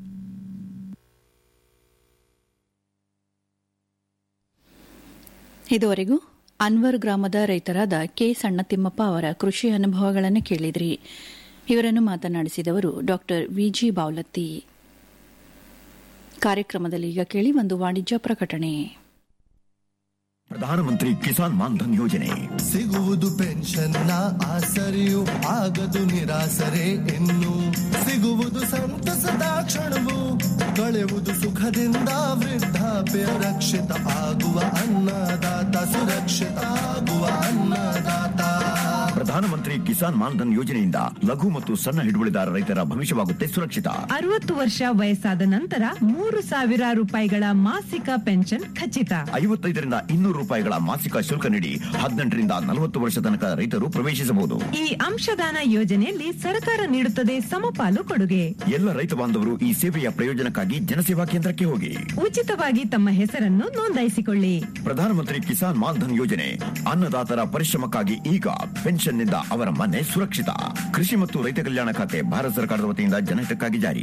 S2: ಇದುವರೆಗೂ ಅನ್ವರ್ ಗ್ರಾಮದ ರೈತರಾದ ಕೆ ಸಣ್ಣತಿಮ್ಮಪ್ಪ ಅವರ ಕೃಷಿ ಅನುಭವಗಳನ್ನು ಕೇಳಿದ್ರಿ ಇವರನ್ನು ಮಾತನಾಡಿಸಿದವರು ಡಾಕ್ಟರ್ ವಿಜಿ ಬಾವ್ಲತ್ತಿ ಕಾರ್ಯಕ್ರಮದಲ್ಲಿ ಈಗ ಕೇಳಿ ಒಂದು ವಾಣಿಜ್ಯ ಪ್ರಕಟಣೆ
S12: ಪ್ರಧಾನಮಂತ್ರಿ ಕಿಸಾನ್ ಮಾನ್ಧನ್ ಯೋಜನೆ
S13: ಸಿಗುವುದು ಪೆನ್ಷನ್ನ ಆಸರೆಯು ಆಗದು ನಿರಾಸರೆ ಇನ್ನು ಸಿಗುವುದು ಸಂತಸದ ಕ್ಷಣವು ಕಳೆಯುವುದು ಸುಖದಿಂದ ವೃದ್ಧಾಪ್ಯ ರಕ್ಷಿತ ಆಗುವ ಅನ್ನದಾತ ಸುರಕ್ಷಿತ ಆಗುವ ಅನ್ನದಾತ
S12: ಪ್ರಧಾನಮಂತ್ರಿ ಕಿಸಾನ್ ಮಾನ್ಧನ್ ಯೋಜನೆಯಿಂದ ಲಘು ಮತ್ತು ಸಣ್ಣ ಹಿಡುವಳಿದಾರ ರೈತರ ಭವಿಷ್ಯವಾಗುತ್ತೆ ಸುರಕ್ಷಿತ
S14: ಅರವತ್ತು ವರ್ಷ ವಯಸ್ಸಾದ ನಂತರ ಮೂರು ಸಾವಿರ ರೂಪಾಯಿಗಳ ಮಾಸಿಕ ಪೆನ್ಷನ್ ಖಚಿತ
S12: ಐವತ್ತೈದರಿಂದ ಇನ್ನೂರು ರೂಪಾಯಿಗಳ ಮಾಸಿಕ ಶುಲ್ಕ ನೀಡಿ ಹದಿನೆಂಟರಿಂದ ನಲವತ್ತು ವರ್ಷ ತನಕ ರೈತರು ಪ್ರವೇಶಿಸಬಹುದು
S14: ಈ ಅಂಶದಾನ ಯೋಜನೆಯಲ್ಲಿ ಸರ್ಕಾರ ನೀಡುತ್ತದೆ ಸಮಪಾಲು ಕೊಡುಗೆ
S12: ಎಲ್ಲ ರೈತ ಬಾಂಧವರು ಈ ಸೇವೆಯ ಪ್ರಯೋಜನಕ್ಕಾಗಿ ಜನಸೇವಾ ಕೇಂದ್ರಕ್ಕೆ ಹೋಗಿ
S14: ಉಚಿತವಾಗಿ ತಮ್ಮ ಹೆಸರನ್ನು ನೋಂದಾಯಿಸಿಕೊಳ್ಳಿ
S12: ಪ್ರಧಾನಮಂತ್ರಿ ಕಿಸಾನ್ ಮಾನ್ಧನ್ ಯೋಜನೆ ಅನ್ನದಾತರ ಪರಿಶ್ರಮಕ್ಕಾಗಿ ಈಗ ಪೆನ್ಷನ್ನಿಂದ ಅವರ ಮನೆ ಸುರಕ್ಷಿತ ಕೃಷಿ ಮತ್ತು ರೈತ ಕಲ್ಯಾಣ ಖಾತೆ ಭಾರತ ಸರ್ಕಾರದ ವತಿಯಿಂದ ಜನಹಿತಕ್ಕಾಗಿ ಜಾರಿ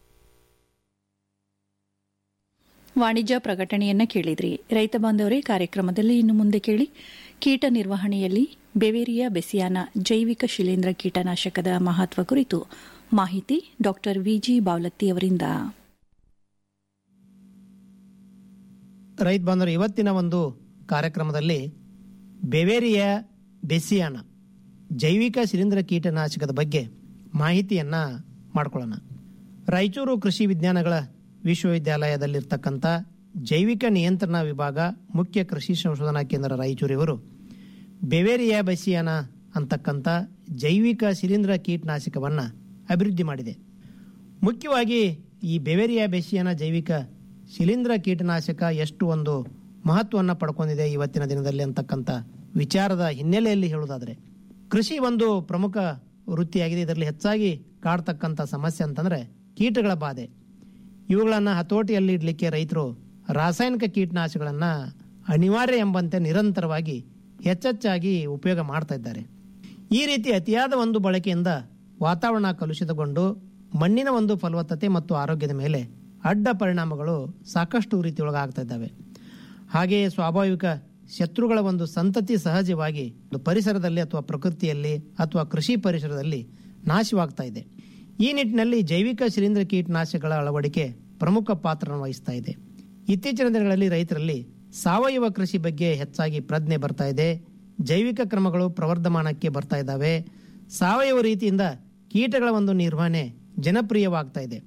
S2: ವಾಣಿಜ್ಯ ಪ್ರಕಟಣೆಯನ್ನ ಕೇಳಿದ್ರಿ ರೈತ ಬಾಂಧವರೇ ಕಾರ್ಯಕ್ರಮದಲ್ಲಿ ಇನ್ನು ಮುಂದೆ ಕೇಳಿ ಕೀಟ ನಿರ್ವಹಣೆಯಲ್ಲಿ ಬೆವೇರಿಯಾ ಬೆಸಿಯಾನ ಜೈವಿಕ ಶಿಲೀಂಧ್ರ ಕೀಟನಾಶಕದ ಮಹತ್ವ ಕುರಿತು ಮಾಹಿತಿ ಡಾಕ್ಟರ್ ವಿಜಿ ಬಾವ್ಲತ್ತಿ ಅವರಿಂದ
S10: ರೈತ ಬಾಂಧವರು ಇವತ್ತಿನ ಒಂದು ಕಾರ್ಯಕ್ರಮದಲ್ಲಿ ಬೆವೇರಿಯ ಬೆಸಿಯಾನ ಜೈವಿಕ ಶಿಲೀಂಧ್ರ ಕೀಟನಾಶಕದ ಬಗ್ಗೆ ಮಾಹಿತಿಯನ್ನ ಮಾಡ್ಕೊಳ್ಳೋಣ ರಾಯಚೂರು ಕೃಷಿ ವಿಜ್ಞಾನಗಳ ವಿಶ್ವವಿದ್ಯಾಲಯದಲ್ಲಿರ್ತಕ್ಕಂಥ ಜೈವಿಕ ನಿಯಂತ್ರಣ ವಿಭಾಗ ಮುಖ್ಯ ಕೃಷಿ ಸಂಶೋಧನಾ ಕೇಂದ್ರ ರಾಯಚೂರು ಇವರು ಬೆವೇರಿಯಾ ಬಸಿಯಾನ ಅಂತಕ್ಕಂಥ ಜೈವಿಕ ಶಿಲೀಂಧ್ರ ಕೀಟನಾಶಕವನ್ನು ಅಭಿವೃದ್ಧಿ ಮಾಡಿದೆ ಮುಖ್ಯವಾಗಿ ಈ ಬೆವೇರಿಯಾ ಬೆಸಿಯಾನ ಜೈವಿಕ ಶಿಲೀಂಧ್ರ ಕೀಟನಾಶಕ ಎಷ್ಟು ಒಂದು ಮಹತ್ವವನ್ನು ಪಡ್ಕೊಂಡಿದೆ ಇವತ್ತಿನ ದಿನದಲ್ಲಿ ಅಂತಕ್ಕಂಥ ವಿಚಾರದ ಹಿನ್ನೆಲೆಯಲ್ಲಿ ಹೇಳುವುದಾದರೆ ಕೃಷಿ ಒಂದು ಪ್ರಮುಖ ವೃತ್ತಿಯಾಗಿದೆ ಇದರಲ್ಲಿ ಹೆಚ್ಚಾಗಿ ಕಾಡ್ತಕ್ಕಂಥ ಸಮಸ್ಯೆ ಅಂತಂದರೆ ಕೀಟಗಳ ಬಾಧೆ ಇವುಗಳನ್ನು ಹತೋಟಿಯಲ್ಲಿ ಇಡಲಿಕ್ಕೆ ರೈತರು ರಾಸಾಯನಿಕ ಕೀಟನಾಶಕಗಳನ್ನು ಅನಿವಾರ್ಯ ಎಂಬಂತೆ ನಿರಂತರವಾಗಿ ಹೆಚ್ಚೆಚ್ಚಾಗಿ ಉಪಯೋಗ ಮಾಡ್ತಾ ಇದ್ದಾರೆ ಈ ರೀತಿ ಅತಿಯಾದ ಒಂದು ಬಳಕೆಯಿಂದ ವಾತಾವರಣ ಕಲುಷಿತಗೊಂಡು ಮಣ್ಣಿನ ಒಂದು ಫಲವತ್ತತೆ ಮತ್ತು ಆರೋಗ್ಯದ ಮೇಲೆ ಅಡ್ಡ ಪರಿಣಾಮಗಳು ಸಾಕಷ್ಟು ರೀತಿಯೊಳಗಾಗ್ತಾ ಇದ್ದಾವೆ ಹಾಗೆಯೇ ಸ್ವಾಭಾವಿಕ ಶತ್ರುಗಳ ಒಂದು ಸಂತತಿ ಸಹಜವಾಗಿ ಒಂದು ಪರಿಸರದಲ್ಲಿ ಅಥವಾ ಪ್ರಕೃತಿಯಲ್ಲಿ ಅಥವಾ ಕೃಷಿ ಪರಿಸರದಲ್ಲಿ ನಾಶವಾಗ್ತಾ ಇದೆ ಈ ನಿಟ್ಟಿನಲ್ಲಿ ಜೈವಿಕ ಶಿಲೀಂಧ್ರ ಕೀಟನಾಶಕಗಳ ಅಳವಡಿಕೆ ಪ್ರಮುಖ ಪಾತ್ರವನ್ನು ವಹಿಸ್ತಾ ಇದೆ ಇತ್ತೀಚಿನ ದಿನಗಳಲ್ಲಿ ರೈತರಲ್ಲಿ ಸಾವಯವ ಕೃಷಿ ಬಗ್ಗೆ ಹೆಚ್ಚಾಗಿ ಪ್ರಜ್ಞೆ ಬರ್ತಾ ಇದೆ ಜೈವಿಕ ಕ್ರಮಗಳು ಪ್ರವರ್ಧಮಾನಕ್ಕೆ ಬರ್ತಾ ಇದ್ದಾವೆ ಸಾವಯವ ರೀತಿಯಿಂದ ಕೀಟಗಳ ಒಂದು ನಿರ್ವಹಣೆ ಜನಪ್ರಿಯವಾಗ್ತಾ ಇದೆ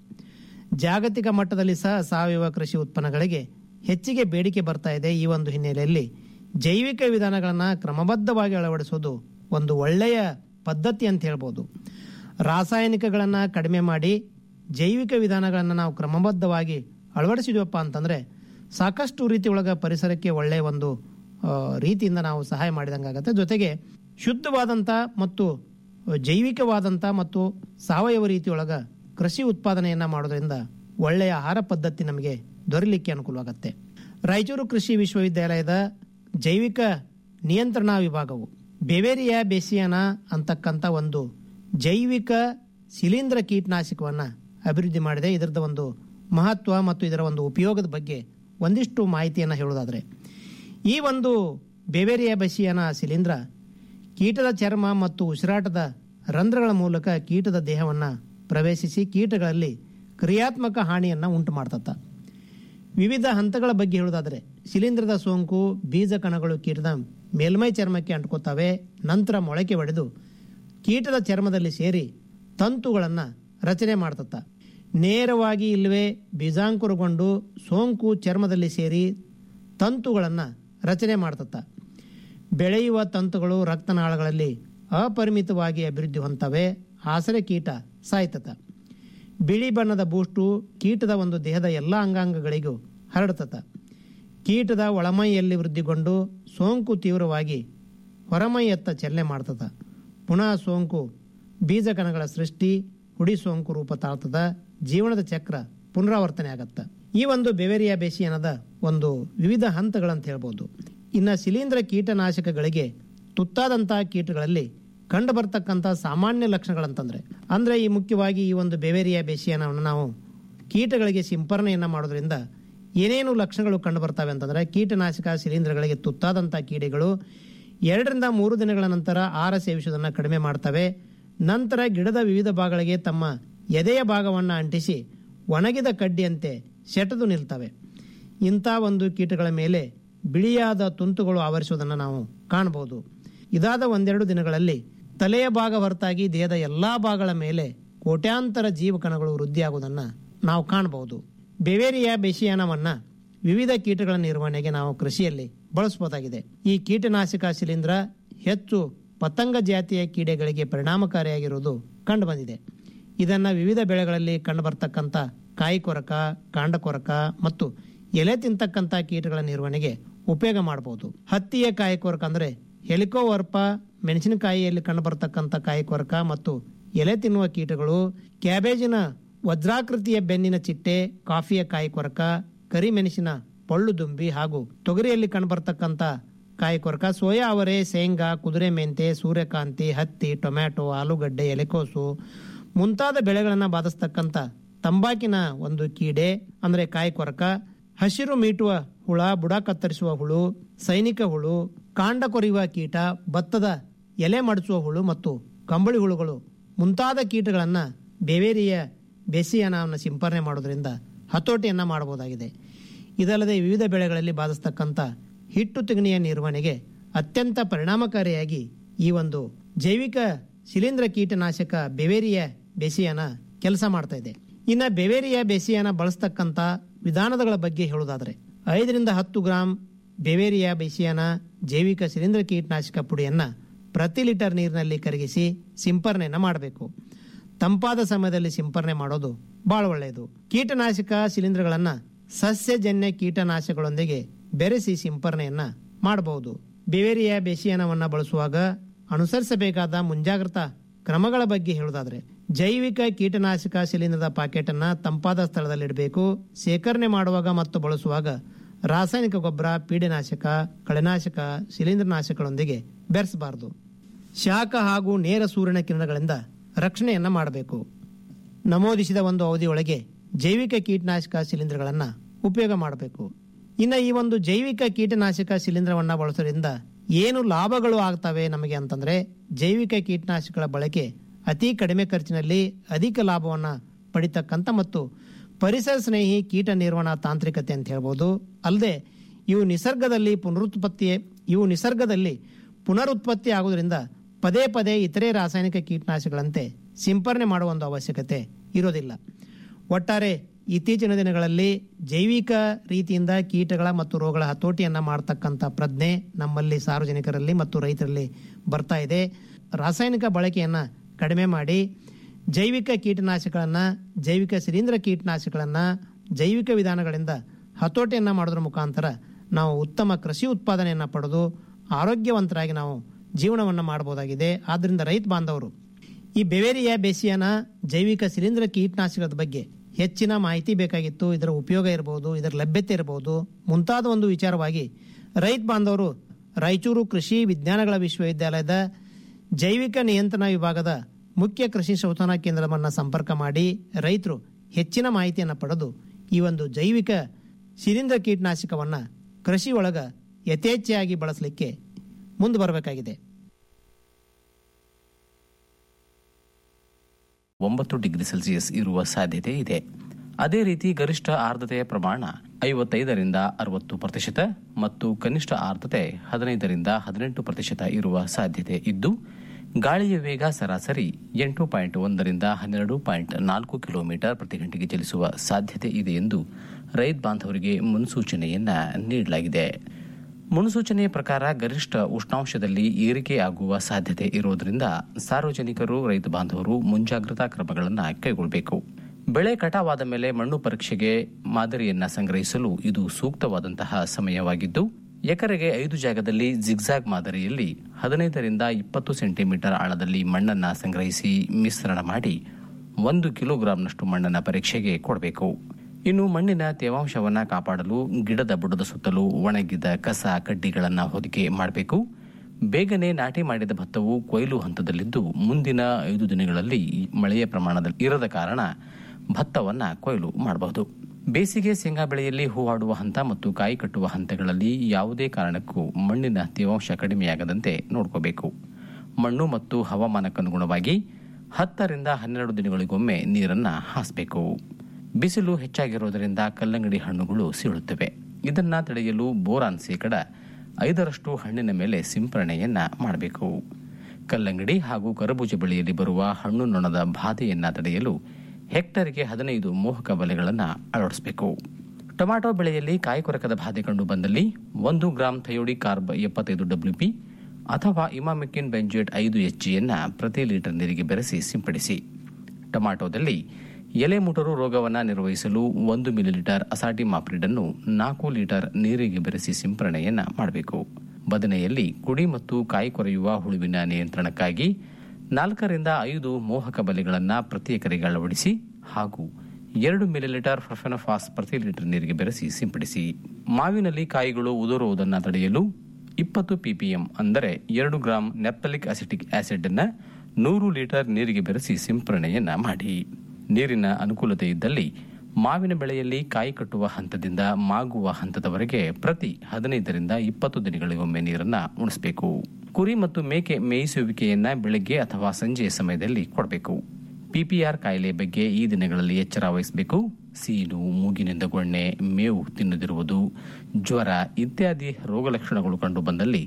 S10: ಜಾಗತಿಕ ಮಟ್ಟದಲ್ಲಿ ಸಹ ಸಾವಯವ ಕೃಷಿ ಉತ್ಪನ್ನಗಳಿಗೆ ಹೆಚ್ಚಿಗೆ ಬೇಡಿಕೆ ಬರ್ತಾ ಇದೆ ಈ ಒಂದು ಹಿನ್ನೆಲೆಯಲ್ಲಿ ಜೈವಿಕ ವಿಧಾನಗಳನ್ನು ಕ್ರಮಬದ್ಧವಾಗಿ ಅಳವಡಿಸೋದು ಒಂದು ಒಳ್ಳೆಯ ಪದ್ಧತಿ ಅಂತ ಹೇಳ್ಬೋದು ರಾಸಾಯನಿಕಗಳನ್ನು ಕಡಿಮೆ ಮಾಡಿ ಜೈವಿಕ ವಿಧಾನಗಳನ್ನು ನಾವು ಕ್ರಮಬದ್ಧವಾಗಿ ಅಳವಡಿಸಿದ್ವಪ್ಪ ಅಂತಂದರೆ ಸಾಕಷ್ಟು ರೀತಿಯೊಳಗೆ ಪರಿಸರಕ್ಕೆ ಒಳ್ಳೆಯ ಒಂದು ಆ, ರೀತಿಯಿಂದ ನಾವು ಸಹಾಯ ಮಾಡಿದಂಗಾಗತ್ತೆ ಜೊತೆಗೆ ಶುದ್ಧವಾದಂಥ ಮತ್ತು ಜೈವಿಕವಾದಂಥ ಮತ್ತು ಸಾವಯವ ರೀತಿಯೊಳಗೆ ಕೃಷಿ ಉತ್ಪಾದನೆಯನ್ನು ಮಾಡೋದ್ರಿಂದ ಒಳ್ಳೆಯ ಆಹಾರ ಪದ್ಧತಿ ನಮಗೆ ದೊರೆಯಲಿಕ್ಕೆ ಅನುಕೂಲವಾಗುತ್ತೆ ರಾಯಚೂರು ಕೃಷಿ ವಿಶ್ವವಿದ್ಯಾಲಯದ ಜೈವಿಕ ನಿಯಂತ್ರಣಾ ವಿಭಾಗವು ಬೆವೇರಿಯಾ ಬೇಸಿಯಾನ ಅಂತಕ್ಕಂಥ ಒಂದು ಜೈವಿಕ ಶಿಲೀಂಧ್ರ ಕೀಟನಾಶಕವನ್ನು ಅಭಿವೃದ್ಧಿ ಮಾಡಿದೆ ಇದರದ ಒಂದು ಮಹತ್ವ ಮತ್ತು ಇದರ ಒಂದು ಉಪಯೋಗದ ಬಗ್ಗೆ ಒಂದಿಷ್ಟು ಮಾಹಿತಿಯನ್ನು ಹೇಳೋದಾದರೆ ಈ ಒಂದು ಬೆವೇರಿಯಾ ಬಸಿಯಾನ ಶಿಲೀಂಧ್ರ ಕೀಟದ ಚರ್ಮ ಮತ್ತು ಉಸಿರಾಟದ ರಂಧ್ರಗಳ ಮೂಲಕ ಕೀಟದ ದೇಹವನ್ನು ಪ್ರವೇಶಿಸಿ ಕೀಟಗಳಲ್ಲಿ ಕ್ರಿಯಾತ್ಮಕ ಹಾನಿಯನ್ನು ಉಂಟು ಮಾಡ್ತತ್ತ ವಿವಿಧ ಹಂತಗಳ ಬಗ್ಗೆ ಹೇಳುವುದಾದರೆ ಶಿಲೀಂಧ್ರದ ಸೋಂಕು ಬೀಜ ಕಣಗಳು ಕೀಟದ ಮೇಲ್ಮೈ ಚರ್ಮಕ್ಕೆ ಅಂಟ್ಕೋತಾವೆ ನಂತರ ಮೊಳಕೆ ಒಡೆದು ಕೀಟದ ಚರ್ಮದಲ್ಲಿ ಸೇರಿ ತಂತುಗಳನ್ನು ರಚನೆ ಮಾಡ್ತತ್ತ ನೇರವಾಗಿ ಇಲ್ಲವೇ ಬೀಜಾಂಕುರಗೊಂಡು ಸೋಂಕು ಚರ್ಮದಲ್ಲಿ ಸೇರಿ ತಂತುಗಳನ್ನು ರಚನೆ ಮಾಡ್ತತ್ತ ಬೆಳೆಯುವ ತಂತುಗಳು ರಕ್ತನಾಳಗಳಲ್ಲಿ ಅಪರಿಮಿತವಾಗಿ ಅಭಿವೃದ್ಧಿ ಹೊಂತವೆ ಆಸರೆ ಕೀಟ ಸಾಯ್ತತ ಬಿಳಿ ಬಣ್ಣದ ಬೂಸ್ಟು ಕೀಟದ ಒಂದು ದೇಹದ ಎಲ್ಲ ಅಂಗಾಂಗಗಳಿಗೂ ಹರಡ್ತತ ಕೀಟದ ಒಳಮೈಯಲ್ಲಿ ವೃದ್ಧಿಗೊಂಡು ಸೋಂಕು ತೀವ್ರವಾಗಿ ಹೊರಮೈಯತ್ತ ಚಲನೆ ಮಾಡ್ತದ ಪುನಃ ಸೋಂಕು ಬೀಜ ಕಣಗಳ ಸೃಷ್ಟಿ ಹುಡಿ ಸೋಂಕು ರೂಪ ತಾಳ್ತದ ಜೀವನದ ಚಕ್ರ ಪುನರಾವರ್ತನೆ ಆಗತ್ತ ಈ ಒಂದು ಬೆವೆರಿಯಾ ಬೇಸಿಯನದ ಒಂದು ವಿವಿಧ ಹಂತಗಳಂತ ಹೇಳ್ಬೋದು ಇನ್ನು ಶಿಲೀಂಧ್ರ ಕೀಟನಾಶಕಗಳಿಗೆ ತುತ್ತಾದಂತಹ ಕೀಟಗಳಲ್ಲಿ ಕಂಡು ಬರ್ತಕ್ಕಂಥ ಸಾಮಾನ್ಯ ಲಕ್ಷಣಗಳಂತಂದ್ರೆ ಅಂದ್ರೆ ಈ ಮುಖ್ಯವಾಗಿ ಈ ಒಂದು ಬೆವೆರಿಯಾ ಬೇಸಿಯನವನ್ನು ನಾವು ಕೀಟಗಳಿಗೆ ಸಿಂಪರಣೆಯನ್ನ ಮಾಡೋದ್ರಿಂದ ಏನೇನು ಲಕ್ಷಣಗಳು ಕಂಡು ಬರ್ತವೆ ಅಂತಂದ್ರೆ ಕೀಟನಾಶಕ ಶಿಲೀಂಧ್ರಗಳಿಗೆ ತುತ್ತಾದಂಥ ಕೀಡೆಗಳು ಎರಡರಿಂದ ಮೂರು ದಿನಗಳ ನಂತರ ಆಹಾರ ಸೇವಿಸುವುದನ್ನು ಕಡಿಮೆ ಮಾಡ್ತವೆ ನಂತರ ಗಿಡದ ವಿವಿಧ ಭಾಗಗಳಿಗೆ ತಮ್ಮ ಎದೆಯ ಭಾಗವನ್ನು ಅಂಟಿಸಿ ಒಣಗಿದ ಕಡ್ಡಿಯಂತೆ ಸೆಟದು ನಿಲ್ತವೆ ಇಂಥ ಒಂದು ಕೀಟಗಳ ಮೇಲೆ ಬಿಳಿಯಾದ ತುಂತುಗಳು ಆವರಿಸುವುದನ್ನು ನಾವು ಕಾಣಬಹುದು ಇದಾದ ಒಂದೆರಡು ದಿನಗಳಲ್ಲಿ ತಲೆಯ ಭಾಗ ಹೊರತಾಗಿ ದೇಹದ ಎಲ್ಲಾ ಭಾಗಗಳ ಮೇಲೆ ಕೋಟ್ಯಾಂತರ ಜೀವಕಣಗಳು ವೃದ್ಧಿಯಾಗುವುದನ್ನು ನಾವು ಕಾಣಬಹುದು ಬೆವೇರಿಯಾ ಬೆಸಿಯಾನವನ್ನ ವಿವಿಧ ಕೀಟಗಳ ನಿರ್ವಹಣೆಗೆ ನಾವು ಕೃಷಿಯಲ್ಲಿ ಬಳಸಬಹುದಾಗಿದೆ ಈ ಕೀಟನಾಶಕ ಶಿಲೀಂಧ್ರ ಹೆಚ್ಚು ಪತಂಗ ಜಾತಿಯ ಕೀಡೆಗಳಿಗೆ ಪರಿಣಾಮಕಾರಿಯಾಗಿರುವುದು ಕಂಡುಬಂದಿದೆ ಇದನ್ನ ವಿವಿಧ ಬೆಳೆಗಳಲ್ಲಿ ಕಂಡುಬರ್ತಕ್ಕಂಥ ಕಾಯಿ ಕೊರಕ ಕಾಂಡ ಕೊರಕ ಮತ್ತು ಎಲೆ ತಿಂತಕ್ಕಂಥ ಕೀಟಗಳ ನಿರ್ವಹಣೆಗೆ ಉಪಯೋಗ ಮಾಡಬಹುದು ಹತ್ತಿಯ ಕಾಯಿ ಕೊರಕ ಅಂದ್ರೆ ಹೆಲಿಕೋವರ್ಪ ಮೆಣಸಿನಕಾಯಿಯಲ್ಲಿ ಕಂಡುಬರ್ತಕ್ಕಂಥ ಕಾಯಿ ಕೊರಕ ಮತ್ತು ಎಲೆ ತಿನ್ನುವ ಕೀಟಗಳು ಕ್ಯಾಬೇಜಿನ ವಜ್ರಾಕೃತಿಯ ಬೆನ್ನಿನ ಚಿಟ್ಟೆ ಕಾಫಿಯ ಕಾಯಿ ಕೊರಕ ಕರಿಮೆಣಸಿನ ಪಳ್ಳು ದುಂಬಿ ಹಾಗೂ ತೊಗರಿಯಲ್ಲಿ ಕಂಡುಬರ್ತಕ್ಕಂಥ ಕಾಯಿ ಕೊರಕ ಸೋಯಾ ಅವರೆ ಶೇಂಗಾ ಕುದುರೆ ಮೆಂತೆ ಸೂರ್ಯಕಾಂತಿ ಹತ್ತಿ ಟೊಮ್ಯಾಟೊ ಆಲೂಗಡ್ಡೆ ಎಲೆಕೋಸು ಮುಂತಾದ ಬೆಳೆಗಳನ್ನು ಬಾಧಿಸ್ತಕ್ಕಂಥ ತಂಬಾಕಿನ ಒಂದು ಕೀಡೆ ಅಂದ್ರೆ ಕಾಯಿ ಕೊರಕ ಹಸಿರು ಮೀಟುವ ಹುಳ ಬುಡ ಕತ್ತರಿಸುವ ಹುಳು ಸೈನಿಕ ಹುಳು ಕಾಂಡ ಕೊರೆಯುವ ಕೀಟ ಭತ್ತದ ಎಲೆ ಮಡಚುವ ಹುಳು ಮತ್ತು ಕಂಬಳಿ ಹುಳುಗಳು ಮುಂತಾದ ಕೀಟಗಳನ್ನ ಬೇವೇರಿಯ ಬೇಸಿಯಾನವನ್ನು ಸಿಂಪರಣೆ ಮಾಡೋದ್ರಿಂದ ಹತೋಟಿಯನ್ನ ಮಾಡಬಹುದಾಗಿದೆ ಇದಲ್ಲದೆ ವಿವಿಧ ಬೆಳೆಗಳಲ್ಲಿ ಬಾಧಿಸ್ತಕ್ಕಂಥ ಹಿಟ್ಟು ತಿಗಣಿಯ ನಿರ್ವಹಣೆಗೆ ಅತ್ಯಂತ ಪರಿಣಾಮಕಾರಿಯಾಗಿ ಈ ಒಂದು ಜೈವಿಕ ಶಿಲೀಂಧ್ರ ಕೀಟನಾಶಕ ಬೆವೇರಿಯ ಬೆಸಿಯನ ಕೆಲಸ ಮಾಡ್ತಾ ಇದೆ ಇನ್ನು ಬೆವೇರಿಯ ಬೆಸಿಯನ ಬಳಸ್ತಕ್ಕಂಥ ವಿಧಾನಗಳ ಬಗ್ಗೆ ಹೇಳುವುದಾದರೆ ಐದರಿಂದ ಹತ್ತು ಗ್ರಾಂ ಬೆವೇರಿಯ ಬೆಸಿಯನ ಜೈವಿಕ ಶಿಲೀಂಧ್ರ ಕೀಟನಾಶಕ ಪುಡಿಯನ್ನ ಪ್ರತಿ ಲೀಟರ್ ನೀರಿನಲ್ಲಿ ಕರಗಿಸಿ ಸಿಂಪರಣೆಯನ್ನು ಮಾಡಬೇಕು ತಂಪಾದ ಸಮಯದಲ್ಲಿ ಸಿಂಪರಣೆ ಮಾಡೋದು ಬಹಳ ಒಳ್ಳೆಯದು ಕೀಟನಾಶಕ ಶಿಲೀಂಧ್ರಗಳನ್ನ ಸಸ್ಯಜನ್ಯ ಕೀಟನಾಶಕಗಳೊಂದಿಗೆ ಬೆರೆಸಿ ಸಿಂಪರಣೆಯನ್ನ ಮಾಡಬಹುದು ಬೆವೇರಿಯ ಬೆಸಿಯನವನ್ನ ಬಳಸುವಾಗ ಅನುಸರಿಸಬೇಕಾದ ಮುಂಜಾಗ್ರತಾ ಕ್ರಮಗಳ ಬಗ್ಗೆ ಹೇಳುವುದಾದ್ರೆ ಜೈವಿಕ ಕೀಟನಾಶಕ ಶಿಲೀಂಧ್ರದ ಪಾಕೆಟ್ ಅನ್ನ ತಂಪಾದ ಸ್ಥಳದಲ್ಲಿ ಇಡಬೇಕು ಶೇಖರಣೆ ಮಾಡುವಾಗ ಮತ್ತು ಬಳಸುವಾಗ ರಾಸಾಯನಿಕ ಗೊಬ್ಬರ ಪೀಡನಾಶಕ ಕಳೆನಾಶಕ ಶಿಲೀಂಧ್ರನಾಶಕಗಳೊಂದಿಗೆ ಬೆರೆಸಬಾರದು ಶಾಖ ಹಾಗೂ ನೇರ ಸೂರ್ಯನ ಕಿರಣಗಳಿಂದ ರಕ್ಷಣೆಯನ್ನ ಮಾಡಬೇಕು ನಮೂದಿಸಿದ ಒಂದು ಅವಧಿಯೊಳಗೆ ಜೈವಿಕ ಕೀಟನಾಶಕ ಶಿಲೀಂಧ್ರಗಳನ್ನು ಉಪಯೋಗ ಮಾಡಬೇಕು ಇನ್ನು ಈ ಒಂದು ಜೈವಿಕ ಕೀಟನಾಶಕ ಶಿಲೀಂಧ್ರವನ್ನ ಬಳಸೋದ್ರಿಂದ ಏನು ಲಾಭಗಳು ಆಗ್ತವೆ ನಮಗೆ ಅಂತಂದ್ರೆ ಜೈವಿಕ ಕೀಟನಾಶಕಗಳ ಬಳಕೆ ಅತಿ ಕಡಿಮೆ ಖರ್ಚಿನಲ್ಲಿ ಅಧಿಕ ಲಾಭವನ್ನ ಪಡಿತಕ್ಕಂಥ ಮತ್ತು ಪರಿಸರ ಸ್ನೇಹಿ ಕೀಟ ನಿರ್ವಹಣಾ ತಾಂತ್ರಿಕತೆ ಅಂತ ಹೇಳ್ಬೋದು ಅಲ್ಲದೆ ಇವು ನಿಸರ್ಗದಲ್ಲಿ ಪುನರುತ್ಪತ್ತಿ ಇವು ನಿಸರ್ಗದಲ್ಲಿ ಪುನರುತ್ಪತ್ತಿ ಆಗೋದ್ರಿಂದ ಪದೇ ಪದೇ ಇತರೆ ರಾಸಾಯನಿಕ ಕೀಟನಾಶಕಗಳಂತೆ ಸಿಂಪರಣೆ ಮಾಡುವ ಒಂದು ಅವಶ್ಯಕತೆ ಇರೋದಿಲ್ಲ ಒಟ್ಟಾರೆ ಇತ್ತೀಚಿನ ದಿನಗಳಲ್ಲಿ ಜೈವಿಕ ರೀತಿಯಿಂದ ಕೀಟಗಳ ಮತ್ತು ರೋಗಗಳ ಹತೋಟಿಯನ್ನ ಮಾಡತಕ್ಕಂಥ ಪ್ರಜ್ಞೆ ನಮ್ಮಲ್ಲಿ ಸಾರ್ವಜನಿಕರಲ್ಲಿ ಮತ್ತು ರೈತರಲ್ಲಿ ಬರ್ತಾ ಇದೆ ರಾಸಾಯನಿಕ ಬಳಕೆಯನ್ನ ಕಡಿಮೆ ಮಾಡಿ ಜೈವಿಕ ಕೀಟನಾಶಕಗಳನ್ನ ಜೈವಿಕ ಶಿಲೀಂಧ್ರ ಕೀಟನಾಶಕಗಳನ್ನ ಜೈವಿಕ ವಿಧಾನಗಳಿಂದ ಹತೋಟಿಯನ್ನ ಮಾಡೋದ್ರ ಮುಖಾಂತರ ನಾವು ಉತ್ತಮ ಕೃಷಿ ಉತ್ಪಾದನೆಯನ್ನ ಪಡೆದು ಆರೋಗ್ಯವಂತರಾಗಿ ನಾವು ಜೀವನವನ್ನು ಮಾಡಬಹುದಾಗಿದೆ ಆದ್ದರಿಂದ ರೈತ ಬಾಂಧವರು ಈ ಬೆವೇರಿಯ ಬೇಸಿಯನ ಜೈವಿಕ ಶಿಲೀಂಧ್ರ ಕೀಟನಾಶಕದ ಬಗ್ಗೆ ಹೆಚ್ಚಿನ ಮಾಹಿತಿ ಬೇಕಾಗಿತ್ತು ಇದರ ಉಪಯೋಗ ಇರಬಹುದು ಇದರ ಲಭ್ಯತೆ ಇರಬಹುದು ಮುಂತಾದ ಒಂದು ವಿಚಾರವಾಗಿ ರೈತ ಬಾಂಧವರು ರಾಯಚೂರು ಕೃಷಿ ವಿಜ್ಞಾನಗಳ ವಿಶ್ವವಿದ್ಯಾಲಯದ ಜೈವಿಕ ನಿಯಂತ್ರಣ ವಿಭಾಗದ ಮುಖ್ಯ ಕೃಷಿ ಸಂಶೋಧನಾ ಕೇಂದ್ರವನ್ನು ಸಂಪರ್ಕ ಮಾಡಿ ರೈತರು ಹೆಚ್ಚಿನ ಮಾಹಿತಿಯನ್ನು ಪಡೆದು ಈ ಒಂದು ಜೈವಿಕ ಶಿಲೀಂಧ್ರ ಕೀಟನಾಶಕವನ್ನ ಕೃಷಿ ಒಳಗ ಯಥೇಚ್ಛೆಯಾಗಿ ಬಳಸಲಿಕ್ಕೆ ಮುಂದೆ ಬರಬೇಕಾಗಿದೆ
S15: ಒಂಬತ್ತು ಡಿಗ್ರಿ ಸೆಲ್ಸಿಯಸ್ ಇರುವ ಸಾಧ್ಯತೆ ಇದೆ ಅದೇ ರೀತಿ ಗರಿಷ್ಠ ಆರ್ದ್ರತೆಯ ಪ್ರಮಾಣ ಐವತ್ತೈದರಿಂದ ಅರವತ್ತು ಪ್ರತಿಶತ ಮತ್ತು ಕನಿಷ್ಠ ಆರ್ದ್ರತೆ ಹದಿನೈದರಿಂದ ಹದಿನೆಂಟು ಪ್ರತಿಶತ ಇರುವ ಸಾಧ್ಯತೆ ಇದ್ದು ಗಾಳಿಯ ವೇಗ ಸರಾಸರಿ ಎಂಟು ಪಾಯಿಂಟ್ ಒಂದರಿಂದ ಹನ್ನೆರಡು ಪಾಯಿಂಟ್ ನಾಲ್ಕು ಕಿಲೋಮೀಟರ್ ಪ್ರತಿ ಗಂಟೆಗೆ ಚಲಿಸುವ ಸಾಧ್ಯತೆ ಇದೆ ಎಂದು ರೈತ ಬಾಂಧವರಿಗೆ ಮುನ್ಸೂಚನೆಯನ್ನ ನೀಡಲಾಗಿದೆ ಮುನ್ಸೂಚನೆಯ ಪ್ರಕಾರ ಗರಿಷ್ಠ ಉಷ್ಣಾಂಶದಲ್ಲಿ ಏರಿಕೆ ಆಗುವ ಸಾಧ್ಯತೆ ಇರುವುದರಿಂದ ಸಾರ್ವಜನಿಕರು ರೈತ ಬಾಂಧವರು ಮುಂಜಾಗ್ರತಾ ಕ್ರಮಗಳನ್ನು ಕೈಗೊಳ್ಳಬೇಕು ಬೆಳೆ ಕಟಾವಾದ ಮೇಲೆ ಮಣ್ಣು ಪರೀಕ್ಷೆಗೆ ಮಾದರಿಯನ್ನ ಸಂಗ್ರಹಿಸಲು ಇದು ಸೂಕ್ತವಾದಂತಹ ಸಮಯವಾಗಿದ್ದು ಎಕರೆಗೆ ಐದು ಜಾಗದಲ್ಲಿ ಜಿಗ್ಜಾಗ್ ಮಾದರಿಯಲ್ಲಿ ಹದಿನೈದರಿಂದ ಇಪ್ಪತ್ತು ಸೆಂಟಿಮೀಟರ್ ಆಳದಲ್ಲಿ ಮಣ್ಣನ್ನ ಸಂಗ್ರಹಿಸಿ ಮಿಶ್ರಣ ಮಾಡಿ ಒಂದು ಕಿಲೋಗ್ರಾಂನಷ್ಟು ಮಣ್ಣನ್ನ ಪರೀಕ್ಷೆಗೆ ಕೊಡಬೇಕು ಇನ್ನು ಮಣ್ಣಿನ ತೇವಾಂಶವನ್ನ ಕಾಪಾಡಲು ಗಿಡದ ಬುಡದ ಸುತ್ತಲೂ ಒಣಗಿದ ಕಸ ಕಡ್ಡಿಗಳನ್ನ ಹೊದಿಕೆ ಮಾಡಬೇಕು ಬೇಗನೆ ನಾಟಿ ಮಾಡಿದ ಭತ್ತವು ಕೊಯ್ಲು ಹಂತದಲ್ಲಿದ್ದು ಮುಂದಿನ ಐದು ದಿನಗಳಲ್ಲಿ ಮಳೆಯ ಪ್ರಮಾಣದಲ್ಲಿ ಇರದ ಕಾರಣ ಭತ್ತವನ್ನ ಕೊಯ್ಲು ಮಾಡಬಹುದು ಬೇಸಿಗೆ ಶೇಂಗಾ ಬೆಳೆಯಲ್ಲಿ ಹೂವಾಡುವ ಹಂತ ಮತ್ತು ಕಾಯಿ ಕಟ್ಟುವ ಹಂತಗಳಲ್ಲಿ ಯಾವುದೇ ಕಾರಣಕ್ಕೂ ಮಣ್ಣಿನ ತೇವಾಂಶ ಕಡಿಮೆಯಾಗದಂತೆ ನೋಡ್ಕೋಬೇಕು ಮಣ್ಣು ಮತ್ತು ಹವಾಮಾನಕ್ಕನುಗುಣವಾಗಿ ಹತ್ತರಿಂದ ಹನ್ನೆರಡು ದಿನಗಳಿಗೊಮ್ಮೆ ನೀರನ್ನ ಹಾಸಬೇಕು ಬಿಸಿಲು ಹೆಚ್ಚಾಗಿರುವುದರಿಂದ ಕಲ್ಲಂಗಡಿ ಹಣ್ಣುಗಳು ಸೀಳುತ್ತವೆ ಇದನ್ನ ತಡೆಯಲು ಬೋರಾನ್ ಶೇಕಡ ಐದರಷ್ಟು ಹಣ್ಣಿನ ಮೇಲೆ ಸಿಂಪರಣೆಯನ್ನ ಮಾಡಬೇಕು ಕಲ್ಲಂಗಡಿ ಹಾಗೂ ಕರಬೂಜ ಬೆಳೆಯಲ್ಲಿ ಬರುವ ಹಣ್ಣು ನೊಣದ ಬಾಧೆಯನ್ನ ತಡೆಯಲು ಹೆಕ್ಟರ್ಗೆ ಹದಿನೈದು ಮೋಹಕ ಬಲೆಗಳನ್ನು ಅಳವಡಿಸಬೇಕು ಟೊಮ್ಯಾಟೊ ಬೆಳೆಯಲ್ಲಿ ಕಾಯಿ ಕೊರಕದ ಬಾಧೆ ಕಂಡು ಬಂದಲ್ಲಿ ಒಂದು ಗ್ರಾಂ ಥಯೋಡಿ ಕಾರ್ಬ್ ಎಪ್ಪತ್ತೈದು ಡಬ್ಲ್ಯೂಪಿ ಅಥವಾ ಇಮಾಮಿಕಿನ್ ಬೆಂಜೇಟ್ ಐದು ಎಚ್ಜಿಯನ್ನ ಪ್ರತಿ ಲೀಟರ್ ನೀರಿಗೆ ಬೆರೆಸಿ ಸಿಂಪಡಿಸಿ ಟೊಮ್ಯಾಟೊದಲ್ಲಿ ಎಲೆ ಮುಟರು ರೋಗವನ್ನು ನಿರ್ವಹಿಸಲು ಒಂದು ಮಿಲಿಲೀಟರ್ ಅಸಾಟಿ ಮಾಪ್ರಿಡನ್ನು ನಾಲ್ಕು ಲೀಟರ್ ನೀರಿಗೆ ಬೆರೆಸಿ ಸಿಂಪರಣೆಯನ್ನ ಮಾಡಬೇಕು ಬದನೆಯಲ್ಲಿ ಕುಡಿ ಮತ್ತು ಕಾಯಿ ಕೊರೆಯುವ ಹುಳುವಿನ ನಿಯಂತ್ರಣಕ್ಕಾಗಿ ನಾಲ್ಕರಿಂದ ಐದು ಮೋಹಕ ಬಲೆಗಳನ್ನು ಪ್ರತಿ ಎಕರೆಗೆ ಅಳವಡಿಸಿ ಹಾಗೂ ಎರಡು ಮಿಲಿಲೀಟರ್ ಫರ್ಫೆನಫಾಸ್ ಪ್ರತಿ ಲೀಟರ್ ನೀರಿಗೆ ಬೆರೆಸಿ ಸಿಂಪಡಿಸಿ ಮಾವಿನಲ್ಲಿ ಕಾಯಿಗಳು ಉದುರುವುದನ್ನು ತಡೆಯಲು ಇಪ್ಪತ್ತು ಪಿಪಿಎಂ ಅಂದರೆ ಎರಡು ಗ್ರಾಂ ನೆಪ್ತಲಿಕ್ ಅಸಿಟಿಕ್ ಆಸಿಡ್ ಅನ್ನ ನೂರು ಲೀಟರ್ ನೀರಿಗೆ ಬೆರೆಸಿ ಸಿಂಪರಣೆಯನ್ನ ಮಾಡಿ ನೀರಿನ ಅನುಕೂಲತೆ ಇದ್ದಲ್ಲಿ ಮಾವಿನ ಬೆಳೆಯಲ್ಲಿ ಕಾಯಿ ಕಟ್ಟುವ ಹಂತದಿಂದ ಮಾಗುವ ಹಂತದವರೆಗೆ ಪ್ರತಿ ಹದಿನೈದರಿಂದ ಇಪ್ಪತ್ತು ದಿನಗಳಿಗೊಮ್ಮೆ ನೀರನ್ನ ಉಣಿಸಬೇಕು ಕುರಿ ಮತ್ತು ಮೇಕೆ ಮೇಯಿಸುವಿಕೆಯನ್ನ ಬೆಳಗ್ಗೆ ಅಥವಾ ಸಂಜೆಯ ಸಮಯದಲ್ಲಿ ಕೊಡಬೇಕು ಪಿಪಿಆರ್ ಕಾಯಿಲೆ ಬಗ್ಗೆ ಈ ದಿನಗಳಲ್ಲಿ ಎಚ್ಚರ ವಹಿಸಬೇಕು ಸೀನು ಮೂಗಿನಿಂದ ಗೊಣ್ಣೆ ಮೇವು ತಿನ್ನದಿರುವುದು ಜ್ವರ ಇತ್ಯಾದಿ ರೋಗ ಲಕ್ಷಣಗಳು ಕಂಡು ಬಂದಲ್ಲಿ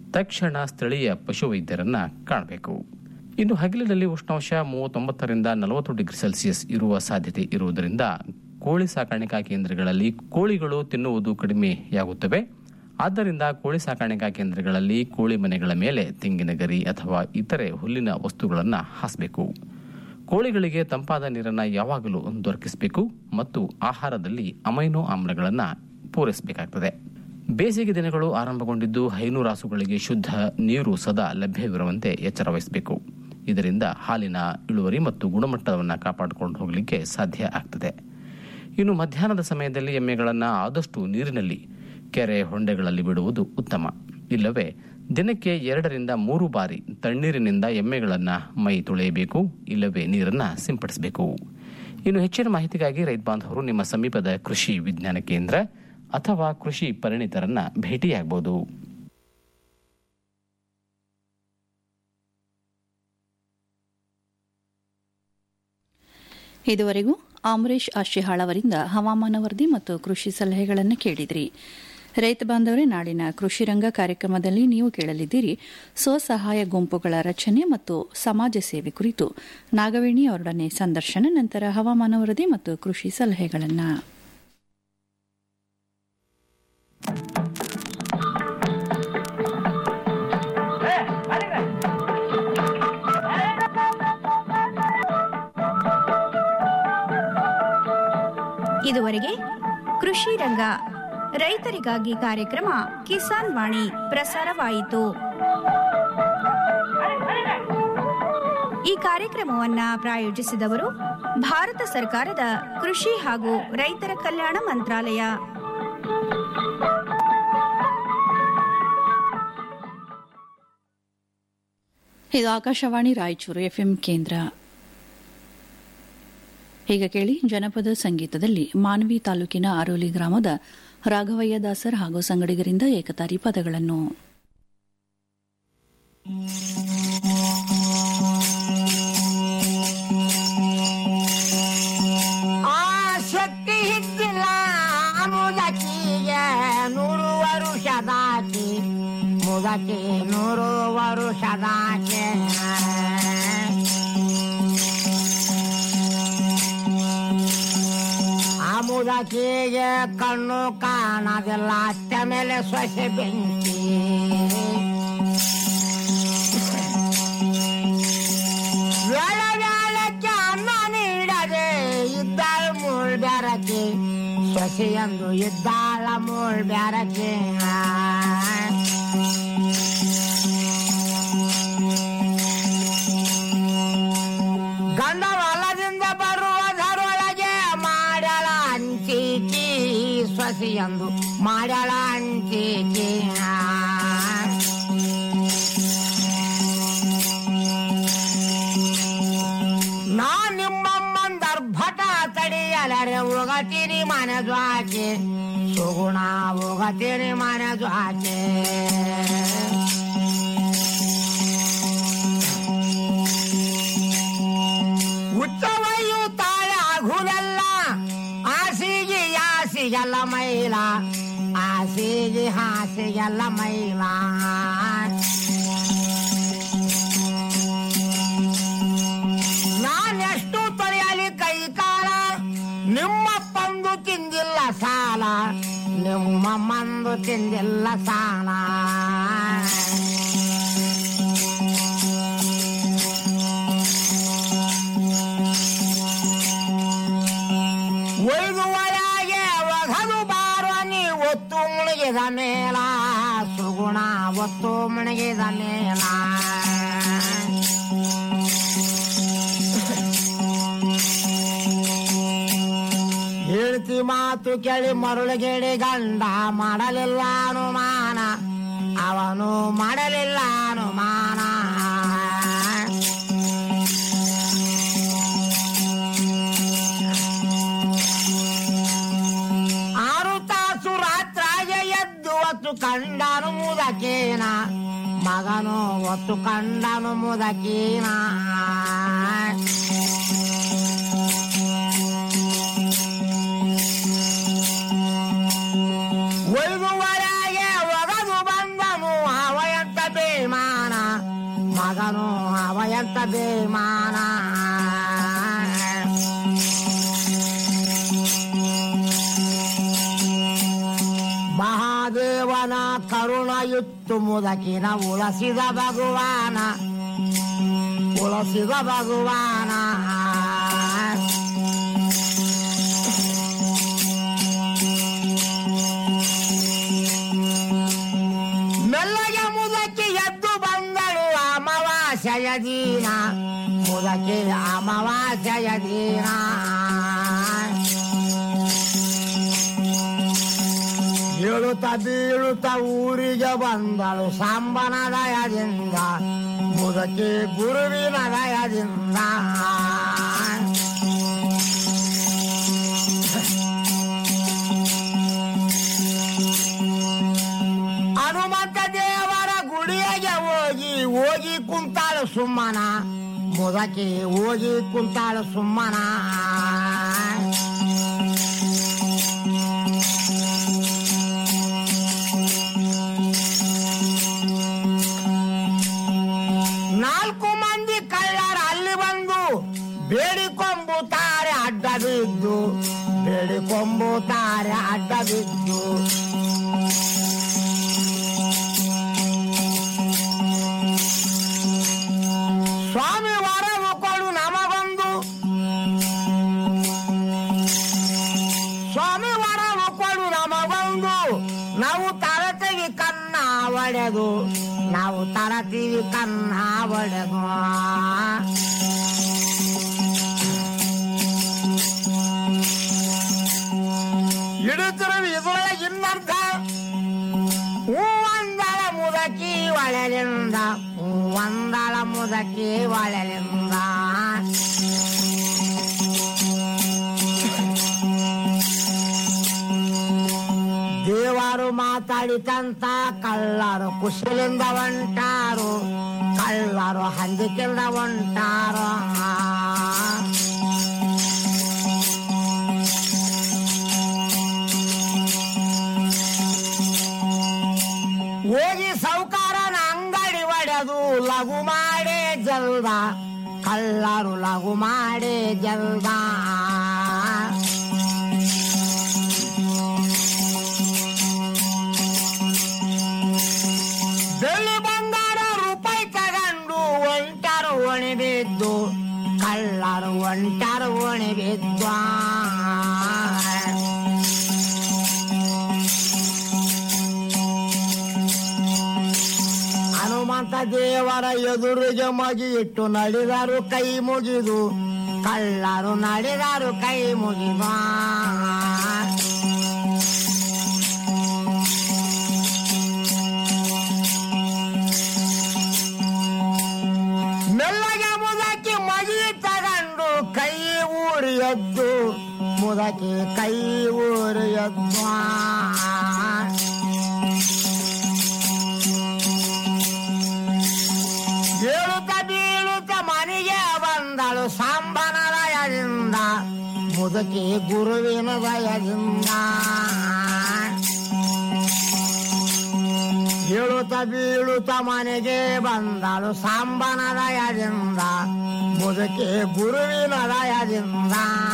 S15: ತಕ್ಷಣ ಸ್ಥಳೀಯ ಪಶುವೈದ್ಯರನ್ನ ಕಾಣಬೇಕು ಇನ್ನು ಹಗಲಿನಲ್ಲಿ ಉಷ್ಣಾಂಶ ಮೂವತ್ತೊಂಬತ್ತರಿಂದ ನಲವತ್ತು ಡಿಗ್ರಿ ಸೆಲ್ಸಿಯಸ್ ಇರುವ ಸಾಧ್ಯತೆ ಇರುವುದರಿಂದ ಕೋಳಿ ಸಾಕಾಣಿಕಾ ಕೇಂದ್ರಗಳಲ್ಲಿ ಕೋಳಿಗಳು ತಿನ್ನುವುದು ಕಡಿಮೆಯಾಗುತ್ತವೆ ಆದ್ದರಿಂದ ಕೋಳಿ ಸಾಕಾಣಿಕಾ ಕೇಂದ್ರಗಳಲ್ಲಿ ಕೋಳಿ ಮನೆಗಳ ಮೇಲೆ ತೆಂಗಿನ ಗರಿ ಅಥವಾ ಇತರೆ ಹುಲ್ಲಿನ ವಸ್ತುಗಳನ್ನು ಹಾಸಬೇಕು ಕೋಳಿಗಳಿಗೆ ತಂಪಾದ ನೀರನ್ನು ಯಾವಾಗಲೂ ದೊರಕಿಸಬೇಕು ಮತ್ತು ಆಹಾರದಲ್ಲಿ ಅಮೈನೋ ಆಮ್ಲಗಳನ್ನು ಪೂರೈಸಬೇಕಾಗ್ತದೆ ಬೇಸಿಗೆ ದಿನಗಳು ಆರಂಭಗೊಂಡಿದ್ದು ಹೈನು ರಾಸುಗಳಿಗೆ ಶುದ್ಧ ನೀರು ಸದಾ ಲಭ್ಯವಿರುವಂತೆ ಎಚ್ಚರ ವಹಿಸಬೇಕು ಇದರಿಂದ ಹಾಲಿನ ಇಳುವರಿ ಮತ್ತು ಗುಣಮಟ್ಟವನ್ನು ಕಾಪಾಡಿಕೊಂಡು ಹೋಗಲಿಕ್ಕೆ ಸಾಧ್ಯ ಆಗ್ತದೆ ಇನ್ನು ಮಧ್ಯಾಹ್ನದ ಸಮಯದಲ್ಲಿ ಎಮ್ಮೆಗಳನ್ನು ಆದಷ್ಟು ನೀರಿನಲ್ಲಿ ಕೆರೆ ಹೊಂಡೆಗಳಲ್ಲಿ ಬಿಡುವುದು ಉತ್ತಮ ಇಲ್ಲವೇ ದಿನಕ್ಕೆ ಎರಡರಿಂದ ಮೂರು ಬಾರಿ ತಣ್ಣೀರಿನಿಂದ ಎಮ್ಮೆಗಳನ್ನು ಮೈ ತೊಳೆಯಬೇಕು ಇಲ್ಲವೇ ನೀರನ್ನು ಸಿಂಪಡಿಸಬೇಕು ಇನ್ನು ಹೆಚ್ಚಿನ ಮಾಹಿತಿಗಾಗಿ ರೈತ ಬಾಂಧವರು ನಿಮ್ಮ ಸಮೀಪದ ಕೃಷಿ ವಿಜ್ಞಾನ ಕೇಂದ್ರ ಅಥವಾ ಕೃಷಿ ಪರಿಣಿತರನ್ನ ಭೇಟಿಯಾಗಬಹುದು
S2: ಇದುವರೆಗೂ ಅಮರೇಶ್ ಆಶಿಹಾಳ್ ಅವರಿಂದ ಹವಾಮಾನ ವರದಿ ಮತ್ತು ಕೃಷಿ ಸಲಹೆಗಳನ್ನು ಕೇಳಿದ್ರಿ ರೈತ ಬಾಂಧವರೇ ನಾಡಿನ ಕೃಷಿ ರಂಗ ಕಾರ್ಯಕ್ರಮದಲ್ಲಿ ನೀವು ಕೇಳಲಿದ್ದೀರಿ ಸ್ವಸಹಾಯ ಗುಂಪುಗಳ ರಚನೆ ಮತ್ತು ಸಮಾಜ ಸೇವೆ ಕುರಿತು ನಾಗವೇಣಿ ಅವರೊಡನೆ ಸಂದರ್ಶನ ನಂತರ ಹವಾಮಾನ ವರದಿ ಮತ್ತು ಕೃಷಿ ಸಲಹೆಗಳನ್ನು
S3: ಇದುವರೆಗೆ ಕೃಷಿ ರಂಗ ರೈತರಿಗಾಗಿ ಕಾರ್ಯಕ್ರಮ ಕಿಸಾನ್ ವಾಣಿ ಪ್ರಸಾರವಾಯಿತು ಈ ಕಾರ್ಯಕ್ರಮವನ್ನ ಪ್ರಾಯೋಜಿಸಿದವರು ಭಾರತ ಸರ್ಕಾರದ ಕೃಷಿ ಹಾಗೂ ರೈತರ ಕಲ್ಯಾಣ ಮಂತ್ರಾಲಯ
S2: ಇದು ಆಕಾಶವಾಣಿ ರಾಯಚೂರು ಎಫ್ಎಂ ಕೇಂದ್ರ ಈಗ ಕೇಳಿ ಜನಪದ ಸಂಗೀತದಲ್ಲಿ ಮಾನವಿ ತಾಲೂಕಿನ ಆರೋಲಿ ಗ್ರಾಮದ ರಾಘವಯ್ಯ ದಾಸರ್ ಹಾಗೂ ಸಂಗಡಿಗರಿಂದ ಏಕತಾರಿ ಪದಗಳನ್ನು
S16: ಆ ಶಕ್ತಿ ಹಿದ್ದಿಲ್ಲ ಮುದಕಿಗೆ ನೂರು ವರುಷದಾಕಿ ಮುದಕಿ ನೂರು ವರುಷದಾಕೆ ಆ ಮುದಕಿಗೆ ಕಣ್ಣು ಕಾಣೋದಿಲ್ಲ ಅಷ್ಟ ಮೇಲೆ ಸೊಸೆ ಬೆಂಕಿ ವೇಳ ವೇಳಕ್ಕೆ ಅನ್ನ ನೀಡದೆ ಇದ್ದಾಳ ಮೂಳ್ ಬ್ಯಾರಕ್ಕೆ ಸೊಸೆಯಂದು ಇದ್ದಾಳ ಮೂಳ್ ಬ್ಯಾರಕ್ಕೆ ಗಂಡ ಹೊಲದಿಂದ ಬರುವುದರೊಳಗೆ ಮಾಡಳ ಅಂಚಿಕಿ ಸೊಸೆಯಂದು ಮಾಡಳ ಅಂಚಿಕಿ ನಾ ನಿಮ್ಮಮ್ಮಂದರ್ಭಟ ತಡಿಯಲರೆ ಹೋಗತೀನಿ ಮನದು ಆಕೆ ಸುಗುಣ ಹೋಗತೀನಿ ಮನದು ಆಕೆ ಉತ್ತಮಯು ತಾಳೆ ಆಗುದಲ್ಲ ಆಸಿಗೆ ಯಾಸಿಗೆಲ್ಲ ಮೈಲ ಆಸಿಗೆ ಹಾಸಿಗೆಲ್ಲ ಮೈಲ ನಾನೆಷ್ಟು ತೊಳೆಯಲಿ ಕೈ ಕಾಲ ನಿಮ್ಮ ಪಂದು ತಿಂದಿಲ್ಲ ಸಾಲ ನಿಮ್ಮ ಮಂದು ತಿಂದಿಲ್ಲ ಸಾಲ ಒಯ್ದುವರಾಗೆ ಒಗದು ಬಾರೋ ನೀ ಒತ್ತು ಮುಳುಗಿದ ಮೇಲ ಸುಗುಣ ಒತ್ತು ಮುಳುಗಿದ ಮೇಲ ಹೇಳ್ತಿ ಮಾತು ಕೇಳಿ ಮರುಳುಗೇಡಿ ಗಂಡ ಮಾಡಲಿಲ್ಲ ಅನುಮಾನ ಅವನು ಮಾಡಲಿಲ್ಲ ಅನುಮಾನ ಆರು ತಾಸು ರಾತ್ರಾಗೆ ಎದ್ದು ಒತ್ತು ಕಂಡನು ಮುದಕೇನ ಮಗನು ಒತ್ತು ಕಂಡನು ಮುದಕೀನ ಒಯ್ದುವರೆಗೆ ಒಗದು ಬಂದನು ಅವ ಎಂತ ಎಂತ ಬೇಮಾನ ಮಹಾದೇವನ ಕರುಣ ಇತ್ತು ಮುದಕಿನ ಉಳಸಿದ ಭಗವಾನ ಉಳಸಿದ ಭಗವಾನ ಮೆಲ್ಲಗೆ ಮುದಕ್ಕೆ ಎದ್ದು ಬಂದಳು ಅಮಾವಾಸ್ಯೆಯ ದೀನ ಮುದಕ್ಕೆ ಅಮಾವಾಸ್ಯೆಯ ದೀನ ಏಳುತ್ತ ಬೀಳುತ್ತ ಊರಿಗೆ ಬಂದಳು ಸಾಂಬನ ದಯದಿಂದ ಮುದಕ್ಕೆ ಗುರುವಿನ ದಯದಿಂದ ಹನುಮಂತ ದೇವರ ಗುಡಿಗೆ ಹೋಗಿ ಹೋಗಿ ಕುಂತಾಳು ಸುಮ್ಮನ ಮುದಕ್ಕೆ ಹೋಗಿ ಕುಂತಾಳು ಸುಮ್ಮನ ನಾಲ್ಕು ಮಂದಿ ಕಳ್ಳರ ಅಲ್ಲಿ ಬಂದು ಬೇಡಿಕೊಂಬುತ್ತಾರೆ ಅಡ್ಡ ಬಿದ್ದು ಬೇಡಿಕೊಂಬುತ್ತಾರೆ ಅಡ್ಡ ಬಿದ್ದು ಸ್ವಾಮಿ ವರವು ಕೊಡು ನಮಗೊಂದು ಸ್ವಾಮಿ ವರವು ಕೊಡು ನಮಗೊಂದು ನಾವು ತರತೀವಿ ಕನ್ನ ಒಡೆದು ನಾವು ತರತೀವಿ ಕನ್ನ ಒಡೆದು ಇಡುತ್ತಿರೋ ಇದ್ರೊಳಗೆ ಇನ್ನರ್ಥ ಹೂವಂದಳ ಮುದಕಿ ಒಳಲಿಂದ ಹೂವಂದಳ ಮುದಕಿ ಒಳಲಿಂದ ದೇವರು ಮಾತಾಡಿತಂತ ಕಳ್ಳರು ಕುಶಲಿಂದ ಹೊಂಟಾರು ಕಳ್ಳರು ಹಂದಿಕಿಂದ ಹೊಂಟಾರು ಹೋಗಿ ಸೌಕಾರನ ಅಂಗಡಿ ಒಡೆದು ಲಘು ಮಾಡೇ ಜಲ್ದ ಕಳ್ಳರು ಲಘು ಮಾಡೇ ಜಲ್ದ ಬೆಳ್ಳಿ ಬಂಗಾರ ರೂಪಾಯಿ ತಗೊಂಡು ಒಂಟರು ಒಣಿ ಬಿದ್ದು ಕಳ್ಳರು ಒಂಟರು ಒಣಿ ಬಿದ್ದು ಹನುಮಂತ ದೇವರ ಎದುರಿಗೆ ಮಗಿ ಇಟ್ಟು ನಡೆದರು ಕೈ ಮುಗಿದು ಕಳ್ಳರು ನಡೆದರು ಕೈ ಮುಗಿದು ಮೆಲ್ಲಗೆ ಮುದಕಿ ಮಗಿ ತಗೊಂಡು ಕೈ ಊರಿ ಎದ್ದು ಮುದಕಿ ಕೈ ಊರಿ ಎದ್ದು ಏಳುತ್ತ ಬೀಳುತ್ತ ಮನೆಗೆ ಬಂದಳು ಸಾಂಬನ ದಯದಿಂದ ಮುದುಕಿ ಗುರುವಿನ ದಯದಿಂದ ಏಳುತ್ತ ಬೀಳುತ್ತ ಮನೆಗೆ ಬಂದಳು ಸಾಂಬನ ದಯದಿಂದ ಮುದುಕಿ ಗುರುವಿನ ದಯದಿಂದ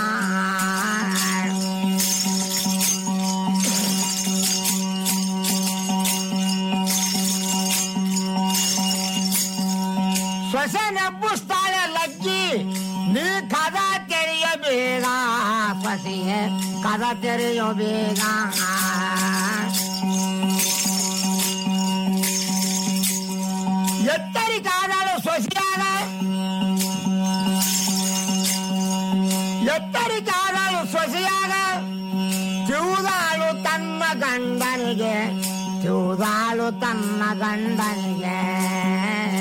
S16: ಸೊಸೆ ನೆಬ್ಬುಸ್ತಾಳೆ ಲಗ್ಗಿ ನೀ ಕದ ತೆರೆಯ ಬೇಗ ಸೊಸೆಯೇ ಕದ ತೆರೆಯೋ ಬೇಗ ಎತ್ತರಿಕಾದಳು ಸೊಸೆಯಾಗ ಎತ್ತರಿಕಾದಳು ಸೊಸೆಯಾಗ ತಿವುದಾಳು ತನ್ನ ಗಂಡನಿಗೆ ತಿವುದಾಳು ತನ್ನ ಗಂಡನಿಗೆ